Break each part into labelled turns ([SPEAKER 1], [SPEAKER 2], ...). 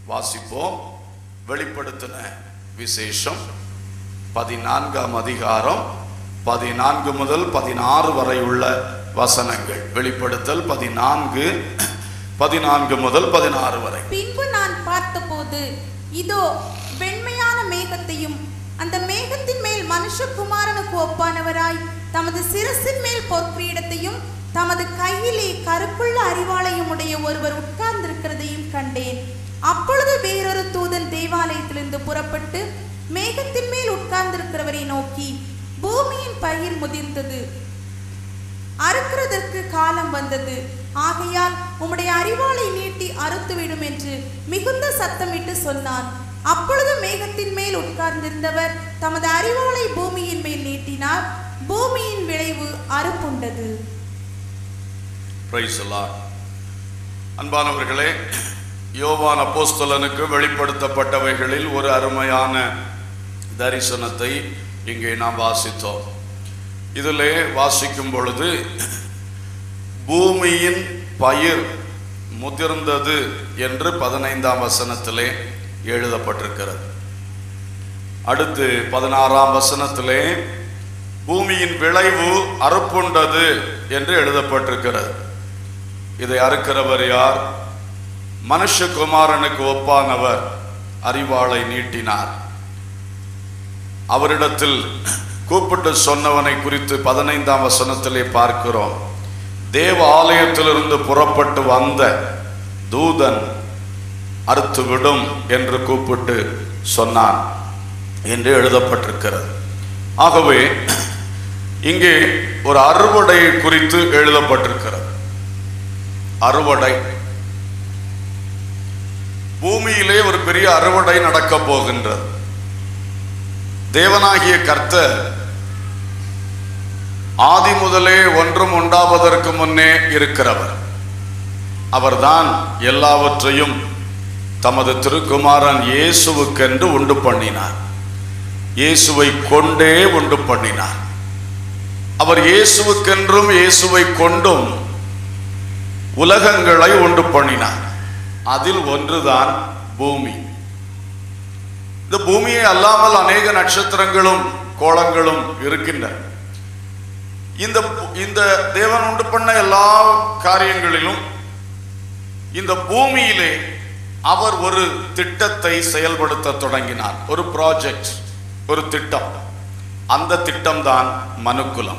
[SPEAKER 1] வாசிப்போம் வெளிப்படுத்தின விசேஷம் பதினான்காம் அதிகாரம் பதினான்கு முதல் பதினாறு வரை உள்ள வசனங்கள் வெளிப்படுத்தல் பதினான்கு பதினான்கு முதல் பதினாறு வரை
[SPEAKER 2] பின்பு நான் பார்த்தபோது இதோ வெண்மையான மேகத்தையும் அந்த மேகத்தின் மேல் மனுஷகுமாரனுக்கு ஒப்பானவராய் தமது சிரசின் மேல் பொற்கிரீடத்தையும் தமது கையிலே கருப்புள்ள அறிவாளையும் உடைய ஒருவர் உட்கார்ந்திருக்கிறதையும் கண்டேன் அப்பொழுது வேறொரு தூதன் தேவாலயத்திலிருந்து புறப்பட்டு மேகத்தின் மேல் உட்கார்ந்திருக்கிறவரை நோக்கி பூமியின் பயிர் முதிர்ந்தது அறுக்கிறதற்கு காலம் வந்தது ஆகையால் உம்முடைய அறிவாளை நீட்டி அறுத்துவிடும் என்று மிகுந்த சத்தமிட்டு சொன்னான் அப்பொழுது மேகத்தின் மேல் உட்கார்ந்திருந்தவர் தமது அறிவாளை பூமியின் மேல் நீட்டினார் பூமியின் விளைவு அறுப்புண்டது
[SPEAKER 1] Praise the Lord. அன்பானவர்களே யோவான் அப்போஸ்தலனுக்கு வெளிப்படுத்தப்பட்டவைகளில் ஒரு அருமையான தரிசனத்தை இங்கே நாம் வாசித்தோம் இதிலே வாசிக்கும் பொழுது பூமியின் பயிர் முதிர்ந்தது என்று பதினைந்தாம் வசனத்திலே எழுதப்பட்டிருக்கிறது அடுத்து பதினாறாம் வசனத்திலே பூமியின் விளைவு அறுப்புண்டது என்று எழுதப்பட்டிருக்கிறது இதை அறுக்கிறவர் யார் மனுஷகுமாரனுக்கு ஒப்பானவர் அறிவாளை நீட்டினார் அவரிடத்தில் கூப்பிட்டு சொன்னவனை குறித்து பதினைந்தாம் வசனத்திலே பார்க்கிறோம் தேவ ஆலயத்திலிருந்து புறப்பட்டு வந்த தூதன் அறுத்துவிடும் என்று கூப்பிட்டு சொன்னான் என்று எழுதப்பட்டிருக்கிறது ஆகவே இங்கே ஒரு அறுவடை குறித்து எழுதப்பட்டிருக்கிறது அறுவடை பூமியிலே ஒரு பெரிய அறுவடை நடக்கப் போகின்றது தேவனாகிய கர்த்தர் ஆதி முதலே ஒன்றும் உண்டாவதற்கு முன்னே இருக்கிறவர் அவர்தான் எல்லாவற்றையும் தமது திருக்குமாரன் இயேசுவுக்கென்று உண்டு பண்ணினார் இயேசுவை கொண்டே உண்டு பண்ணினார் அவர் இயேசுவுக்கென்றும் இயேசுவை கொண்டும் உலகங்களை உண்டு பண்ணினார் அதில் ஒன்றுதான் பூமி இந்த பூமியை அல்லாமல் அநேக நட்சத்திரங்களும் கோளங்களும் இருக்கின்றன இந்த இந்த தேவன் உண்டு பண்ண எல்லா காரியங்களிலும் இந்த பூமியிலே அவர் ஒரு திட்டத்தை செயல்படுத்த தொடங்கினார் ஒரு ப்ராஜெக்ட் ஒரு திட்டம் அந்த திட்டம்தான் மனுக்குலம்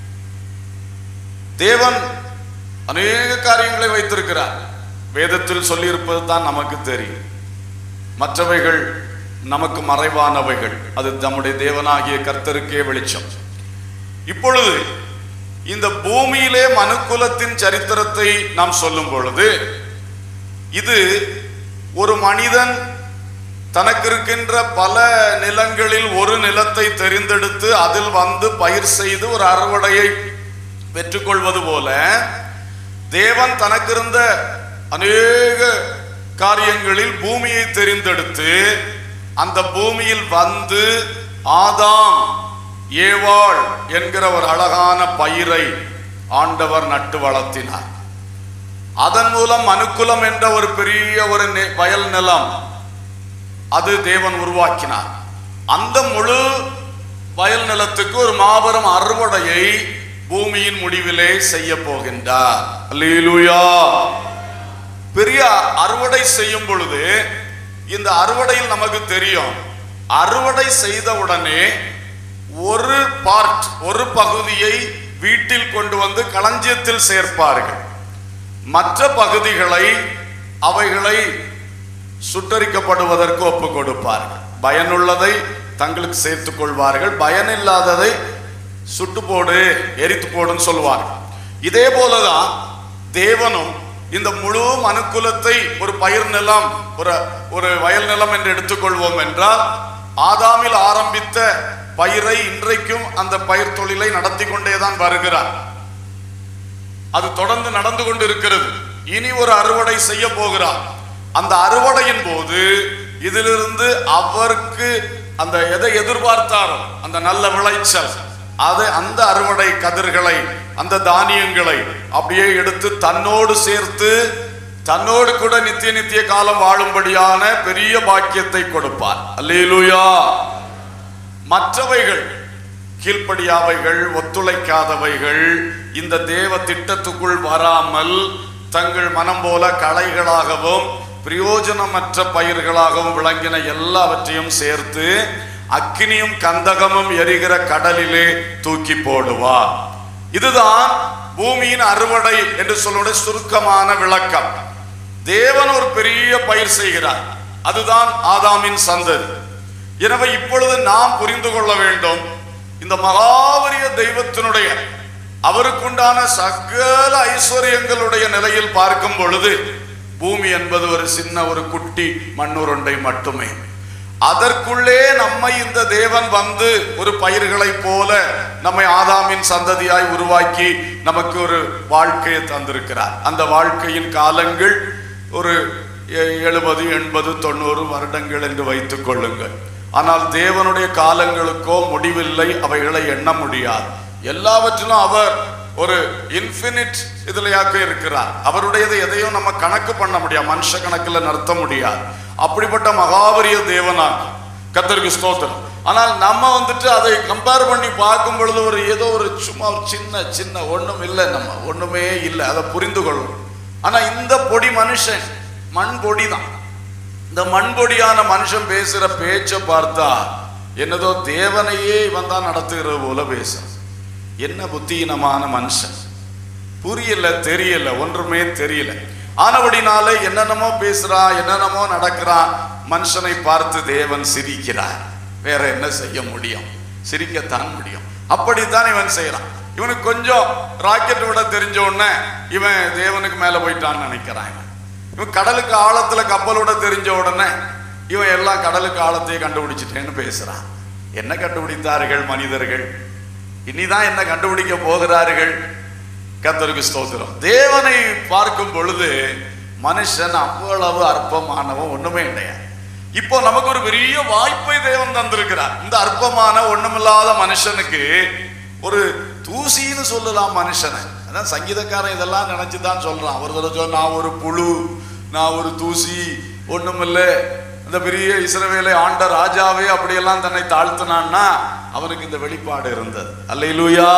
[SPEAKER 1] தேவன் அநேக காரியங்களை வைத்திருக்கிறார் வேதத்தில் சொல்லியிருப்பது தான் நமக்கு தெரியும் மற்றவைகள் நமக்கு மறைவானவைகள் அது நம்முடைய தேவனாகிய கர்த்தருக்கே வெளிச்சம் இப்பொழுது இந்த பூமியிலே மனுக்குலத்தின் சரித்திரத்தை நாம் சொல்லும் பொழுது இது ஒரு மனிதன் தனக்கு இருக்கின்ற பல நிலங்களில் ஒரு நிலத்தை தெரிந்தெடுத்து அதில் வந்து பயிர் செய்து ஒரு அறுவடையை பெற்றுக்கொள்வது போல தேவன் தனக்கு இருந்த அநேக காரியங்களில் பூமியை தெரிந்தெடுத்து அந்த பூமியில் வந்து ஆதாம் ஏவாள் என்கிற ஒரு அழகான பயிரை ஆண்டவர் நட்டு வளர்த்தினார் அதன் மூலம் மனுக்குலம் என்ற ஒரு பெரிய ஒரு நெ- வயல் நிலம் அது தேவன் உருவாக்கினார் அந்த முழு வயல் நிலத்துக்கு ஒரு மாபெரும் அறுவடையை பூமியின் முடிவிலே செய்ய போகின்றார் அல்லேலூயா பெரிய அறுவடை செய்யும் பொழுது இந்த அறுவடையில் நமக்கு தெரியும் அறுவடை செய்த உடனே ஒரு பார்ட் ஒரு பகுதியை வீட்டில் கொண்டு வந்து களஞ்சியத்தில் சேர்ப்பார்கள் மற்ற பகுதிகளை அவைகளை சுட்டரிக்கப்படுவதற்கு ஒப்பு கொடுப்பார்கள் பயனுள்ளதை தங்களுக்கு சேர்த்துக் கொள்வார்கள் பயனில்லாததை சுட்டு போடு எரித்து போடுன்னு சொல்லுவார்கள் இதே போலதான் தேவனும் இந்த முழு மனுக்குலத்தை ஒரு பயிர் நிலம் ஒரு ஒரு வயல் நிலம் என்று எடுத்துக்கொள்வோம் என்றால் ஆதாமில் ஆரம்பித்த பயிரை இன்றைக்கும் அந்த பயிர் தொழிலை நடத்தி கொண்டேதான் வருகிறார் அது தொடர்ந்து நடந்து கொண்டு இருக்கிறது இனி ஒரு அறுவடை செய்ய போகிறார் அந்த அறுவடையின் போது இதிலிருந்து அவருக்கு அந்த எதை எதிர்பார்த்தாரோ அந்த நல்ல விளைச்சல் அது அந்த அறுவடை கதிர்களை அந்த தானியங்களை அப்படியே எடுத்து தன்னோடு சேர்த்து தன்னோடு கூட நித்திய நித்திய காலம் வாழும்படியான பெரிய பாக்கியத்தை கொடுப்பார் அல்லேலூயா மற்றவைகள் கீழ்ப்படியாவைகள் ஒத்துழைக்காதவைகள் இந்த தேவ திட்டத்துக்குள் வராமல் தங்கள் மனம் போல களைகளாகவும் பிரயோஜனமற்ற பயிர்களாகவும் விளங்கின எல்லாவற்றையும் சேர்த்து அக்கினியும் கந்தகமும் எரிகிற கடலிலே தூக்கி போடுவார் இதுதான் பூமியின் அறுவடை என்று சொல்லுடைய சுருக்கமான விளக்கம் தேவன் ஒரு பெரிய பயிர் செய்கிறார் அதுதான் ஆதாமின் சந்ததி எனவே இப்பொழுது நாம் புரிந்து கொள்ள வேண்டும் இந்த மகாவரிய தெய்வத்தினுடைய அவருக்குண்டான சகல ஐஸ்வர்யங்களுடைய நிலையில் பார்க்கும் பொழுது பூமி என்பது ஒரு சின்ன ஒரு குட்டி மண்ணுருண்டை மட்டுமே அதற்குள்ளே நம்மை இந்த தேவன் வந்து ஒரு பயிர்களைப் போல நம்மை ஆதாமின் சந்ததியாய் உருவாக்கி நமக்கு ஒரு வாழ்க்கையை தந்திருக்கிறார் அந்த வாழ்க்கையின் காலங்கள் ஒரு எ- எழுபது எண்பது தொண்ணூறு வருடங்கள் என்று வைத்துக் கொள்ளுங்கள் ஆனால் தேவனுடைய காலங்களுக்கோ முடிவில்லை அவைகளை எண்ண முடியாது எல்லாவற்றிலும் அவர் ஒரு இன்ஃபினிட் இதுலயாக்க இருக்கிறார் அவருடையது எதையும் நம்ம கணக்கு பண்ண முடியாது மனுஷ கணக்குல நடத்த முடியாது அப்படிப்பட்ட மகாபரிய தேவனாக கத்தருக்கு ஸ்தோத்திரம் ஆனால் நம்ம வந்துட்டு அதை கம்பேர் பண்ணி பார்க்கும் பொழுது ஒரு ஏதோ ஒரு சும்மா ஒரு சின்ன சின்ன ஒண்ணும் இல்லை நம்ம ஒண்ணுமே இல்லை அதை புரிந்து கொள்ளணும் ஆனா இந்த பொடி மனுஷன் மண் பொடி தான் இந்த மண்பொடியான மனுஷன் பேசுற பேச்சை பார்த்தா என்னதோ தேவனையே இவன் தான் நடத்துகிறது போல பேசுறான் என்ன புத்தீனமான மனுஷன் புரியல தெரியல ஒன்றுமே தெரியல ஆனபடினால என்னென்னமோ பேசுறான் என்னென்னமோ நடக்கிறான் மனுஷனை பார்த்து தேவன் சிரிக்கிறார் வேற என்ன செய்ய முடியும் சிரிக்கத்தான் முடியும் அப்படித்தான் இவன் செய்யறான் இவனுக்கு கொஞ்சம் ராக்கெட் விட தெரிஞ்ச உடனே இவன் தேவனுக்கு மேல போயிட்டான்னு நினைக்கிறான் இவன் இவன் கடலுக்கு ஆழத்துல கப்பல் விட தெரிஞ்ச உடனே இவன் எல்லாம் கடலுக்கு ஆழத்தையே கண்டுபிடிச்சிட்டேன்னு பேசுறான் என்ன கண்டுபிடித்தார்கள் மனிதர்கள் இனிதான் என்ன கண்டுபிடிக்க போகிறார்கள் கர்த்தருக்கு ஸ்தோத்திரம் தேவனை பார்க்கும் பொழுது மனுஷன் அவ்வளவு அற்பமானவன் ஒண்ணுமே கிடையாது இப்போ நமக்கு ஒரு பெரிய வாய்ப்பை தேவன் தந்திருக்கிறார் இந்த அற்பமான ஒண்ணுமில்லாத மனுஷனுக்கு ஒரு தூசின்னு சொல்லலாம் மனுஷனை அதான் சங்கீதக்காரன் இதெல்லாம் நினைச்சு தான் சொல்றான் ஒரு தடவை சொல்ல நான் ஒரு புழு நான் ஒரு தூசி ஒண்ணுமில்ல இந்த பெரிய இஸ்ரவேலை ஆண்ட ராஜாவே அப்படியெல்லாம் தன்னை தாழ்த்தினான்னா அவனுக்கு இந்த வெளிப்பாடு இருந்தது அல்லேலூயா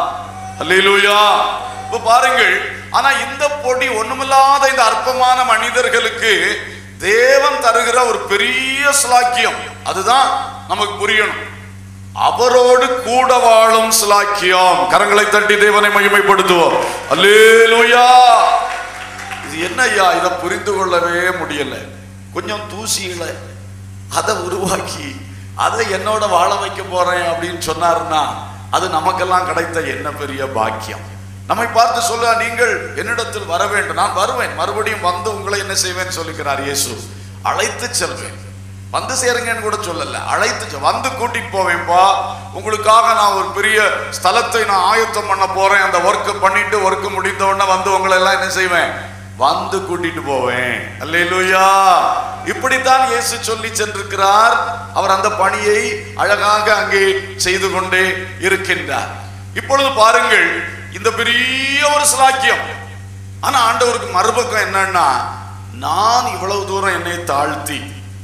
[SPEAKER 1] அல்லேலூயா இப்ப பாருங்கள் ஆனா இந்த பொடி ஒண்ணுமில்லாத இந்த அற்பமான மனிதர்களுக்கு தேவன் தருகிற ஒரு பெரிய ஸ்லாக்கியம் அதுதான் நமக்கு புரியணும் அவரோடு கூட வாழும் ஸ்லாக்கியம் கரங்களை தட்டி தேவனை மகிமைப்படுத்துவோம் அல்லேலூயா இது என்ன ஐயா இதை புரிந்து கொள்ளவே முடியல கொஞ்சம் தூசியில அதை உருவாக்கி அதை என்னோட வாழ வைக்க போறேன் அப்படின்னு சொன்னாருன்னா அது நமக்கெல்லாம் கிடைத்த என்ன பெரிய பாக்கியம் நம்மை பார்த்து சொல்ல நீங்கள் என்னிடத்தில் வர வேண்டும் நான் வருவேன் மறுபடியும் வந்து உங்களை என்ன செய்வேன் சொல்லுகிறார் இயேசு அழைத்து செல்வேன் வந்து சேருங்கன்னு கூட சொல்லல அழைத்து செ- வந்து கூட்டிட்டு போவேன்பா உங்களுக்காக நான் ஒரு பெரிய ஸ்தலத்தை நான் ஆயத்தம் பண்ண போறேன் அந்த ஒர்க் பண்ணிட்டு ஒர்க் முடிந்த உடனே வந்து உங்களை எல்லாம் என்ன செய்வேன் வந்து கூட்டிட்டு போவேன் அல்லேலூயா இப்படித்தான் இயேசு சொல்லி சென்றிருக்கிறார் அவர் அந்த பணியை அழகாக அங்கே செய்து கொண்டே இருக்கின்றார் இப்பொழுது பாருங்கள் இந்த பெரிய ஒரு சிலாக்கியம் ஆனா ஆண்டவருக்கு மறுபக்கம் என்னன்னா நான் இவ்வளவு தூரம் என்னை தாழ்த்தி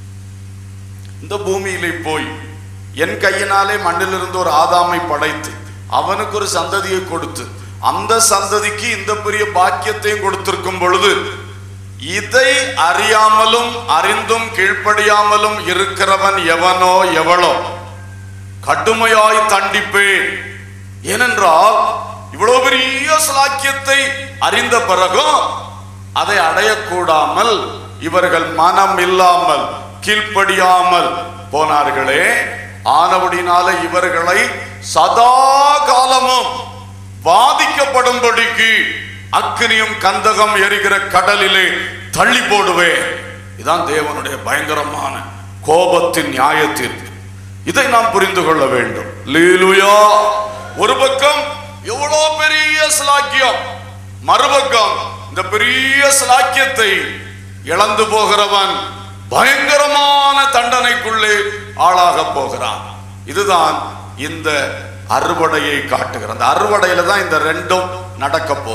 [SPEAKER 1] இந்த பூமியிலே போய் என் கையினாலே மண்ணிலிருந்து ஒரு ஆதாமை படைத்து அவனுக்கு ஒரு சந்ததியை கொடுத்து அந்த சந்ததிக்கு இந்த பெரிய பாக்கியத்தையும் கொடுத்திருக்கும் பொழுது இதை அறியாமலும் அறிந்தும் கீழ்ப்படியாமலும் இருக்கிறவன் எவனோ எவளோ கடுமையாய் தண்டிப்பேன் ஏனென்றால் இவ்வளவு பெரிய ஸ்லாக்கியத்தை அறிந்த பிறகும் அதை அடையக்கூடாமல் இவர்கள் மனம் இல்லாமல் கீழ்ப்படியாமல் போனார்களே ஆனபடினால இவர்களை சதா காலமும் பாதிக்கப்படும்படிக்கு அக்னியும் கந்தகம் எரிகிற கடலிலே தள்ளி போடுவேன் இதான் தேவனுடைய பயங்கரமான கோபத்தின் நியாயத்தீர்ப்பு இதை நாம் புரிந்து கொள்ள வேண்டும் லீலுயா ஒரு பக்கம் எவ்வளோ பெரிய ஸ்லாக்கியம் மறுபக்கம் இந்த பெரிய ஸ்லாக்கியத்தை இழந்து போகிறவன் பயங்கரமான தண்டனைக்குள்ளே ஆளாக போகிறான் இதுதான் இந்த அறுவடையை காட்டுகிற அந்த அறுவடையில தான் இந்த ரெண்டும் நடக்க போகுது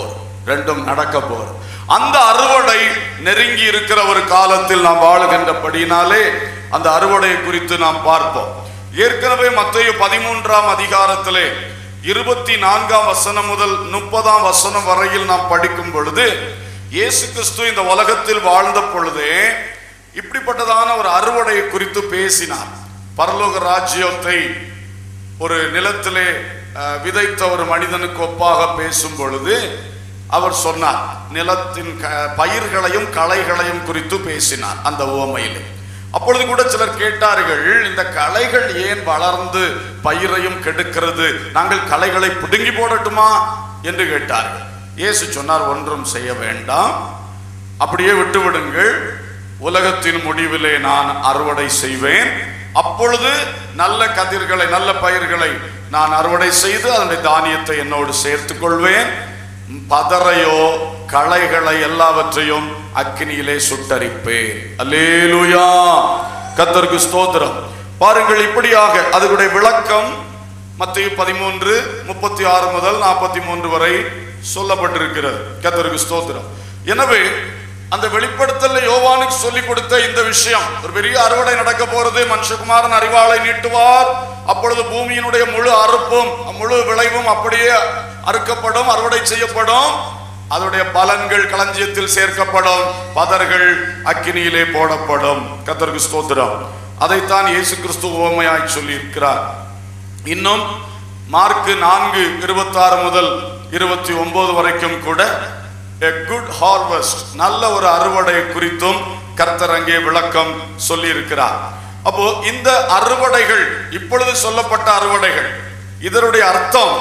[SPEAKER 1] ரெண்டும் நடக்க போகுது அந்த அறுவடை நெருங்கி இருக்கிற ஒரு காலத்தில் நாம் வாழுகின்றபடினாலே அந்த அறுவடை குறித்து நாம் பார்ப்போம் ஏற்கனவே மத்திய பதிமூன்றாம் அதிகாரத்திலே இருபத்தி நான்காம் வசனம் முதல் முப்பதாம் வசனம் வரையில் நாம் படிக்கும் பொழுது இயேசு கிறிஸ்து இந்த உலகத்தில் வாழ்ந்த பொழுதே இப்படிப்பட்டதான ஒரு அறுவடை குறித்து பேசினார் பரலோக ராஜ்யத்தை ஒரு நிலத்திலே அஹ், விதைத்த ஒரு மனிதனுக்கு ஒப்பாக பேசும் பொழுது அவர் சொன்னார் நிலத்தின் க- பயிர்களையும் களைகளையும் குறித்து பேசினார் அந்த உவமையிலே அப்பொழுது கூட சிலர் கேட்டார்கள் இந்த களைகள் ஏன் வளர்ந்து பயிரையும் கெடுக்கிறது நாங்கள் களைகளை பிடுங்கி போடட்டுமா என்று கேட்டார்கள் இயேசு சொன்னார் ஒன்றும் செய்ய வேண்டாம் அப்படியே விட்டுவிடுங்கள் உலகத்தின் முடிவிலே நான் அறுவடை செய்வேன் அப்பொழுது நல்ல கதிர்களை நல்ல பயிர்களை நான் அறுவடை செய்து அதனுடைய தானியத்தை என்னோடு சேர்த்துக் கொள்வேன் பதரையோ களைகளை எல்லாவற்றையும் அக்கினியிலே சுட்டரிப்பேன் அல்லேலூயா கத்தருக்கு ஸ்தோத்திரம் பாருங்கள் இப்படியாக அதனுடைய விளக்கம் மத்திய பதிமூன்று முப்பத்தி ஆறு முதல் நாற்பத்தி மூன்று வரை சொல்லப்பட்டிருக்கிறது கத்தருக்கு ஸ்தோத்திரம் எனவே அந்த வெளிப்படுத்தல யோவானுக்கு சொல்லி கொடுத்த இந்த விஷயம் ஒரு பெரிய அறுவடை நடக்க போறது மனுஷகுமாரன் அறிவாளை நீட்டுவார் அப்பொழுது பூமியினுடைய முழு அறுப்பும் முழு விளைவும் அப்படியே அறுக்கப்படும் அறுவடை செய்யப்படும் அதனுடைய பலன்கள் களஞ்சியத்தில் சேர்க்கப்படும் பதர்கள் அக்கினியிலே போடப்படும் கத்தருக்கு ஸ்தோத்திரம் அதைத்தான் இயேசு கிறிஸ்து உவமையாய் சொல்லி இருக்கிறார் இன்னும் மார்க்கு நான்கு இருபத்தாறு முதல் இருபத்தி ஒன்பது வரைக்கும் கூட a good harvest நல்ல ஒரு அறுவடை குறித்தும் கர்த்தர் அங்கே விளக்கம் சொல்லி இருக்கிறார் அப்போ இந்த அறுவடைகள் இப்பொழுது சொல்லப்பட்ட அறுவடைகள் இதனுடைய அர்த்தம்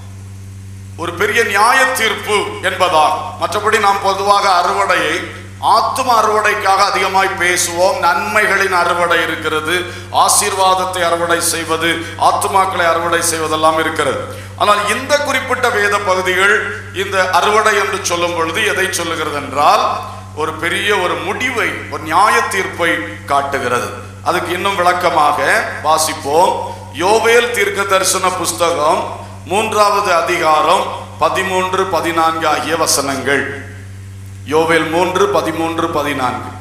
[SPEAKER 1] ஒரு பெரிய நியாய தீர்ப்பு என்பதாகும் மற்றபடி நாம் பொதுவாக அறுவடையை ஆத்தும அறுவடைக்காக அதிகமாய் பேசுவோம் நன்மைகளின் அறுவடை இருக்கிறது ஆசீர்வாதத்தை அறுவடை செய்வது ஆத்துமாக்களை அறுவடை செய்வதெல்லாம் இருக்கிறது ஆனால் இந்த குறிப்பிட்ட வேத பகுதிகள் இந்த அறுவடை என்று சொல்லும் பொழுது எதை சொல்லுகிறது என்றால் ஒரு பெரிய ஒரு முடிவை ஒரு நியாய தீர்ப்பை காட்டுகிறது அதுக்கு இன்னும் விளக்கமாக வாசிப்போம் யோவேல் தீர்க்க தரிசன புஸ்தகம் மூன்றாவது அதிகாரம் பதிமூன்று பதினான்கு ஆகிய வசனங்கள் யோவேல் மூன்று பதிமூன்று பதினான்கு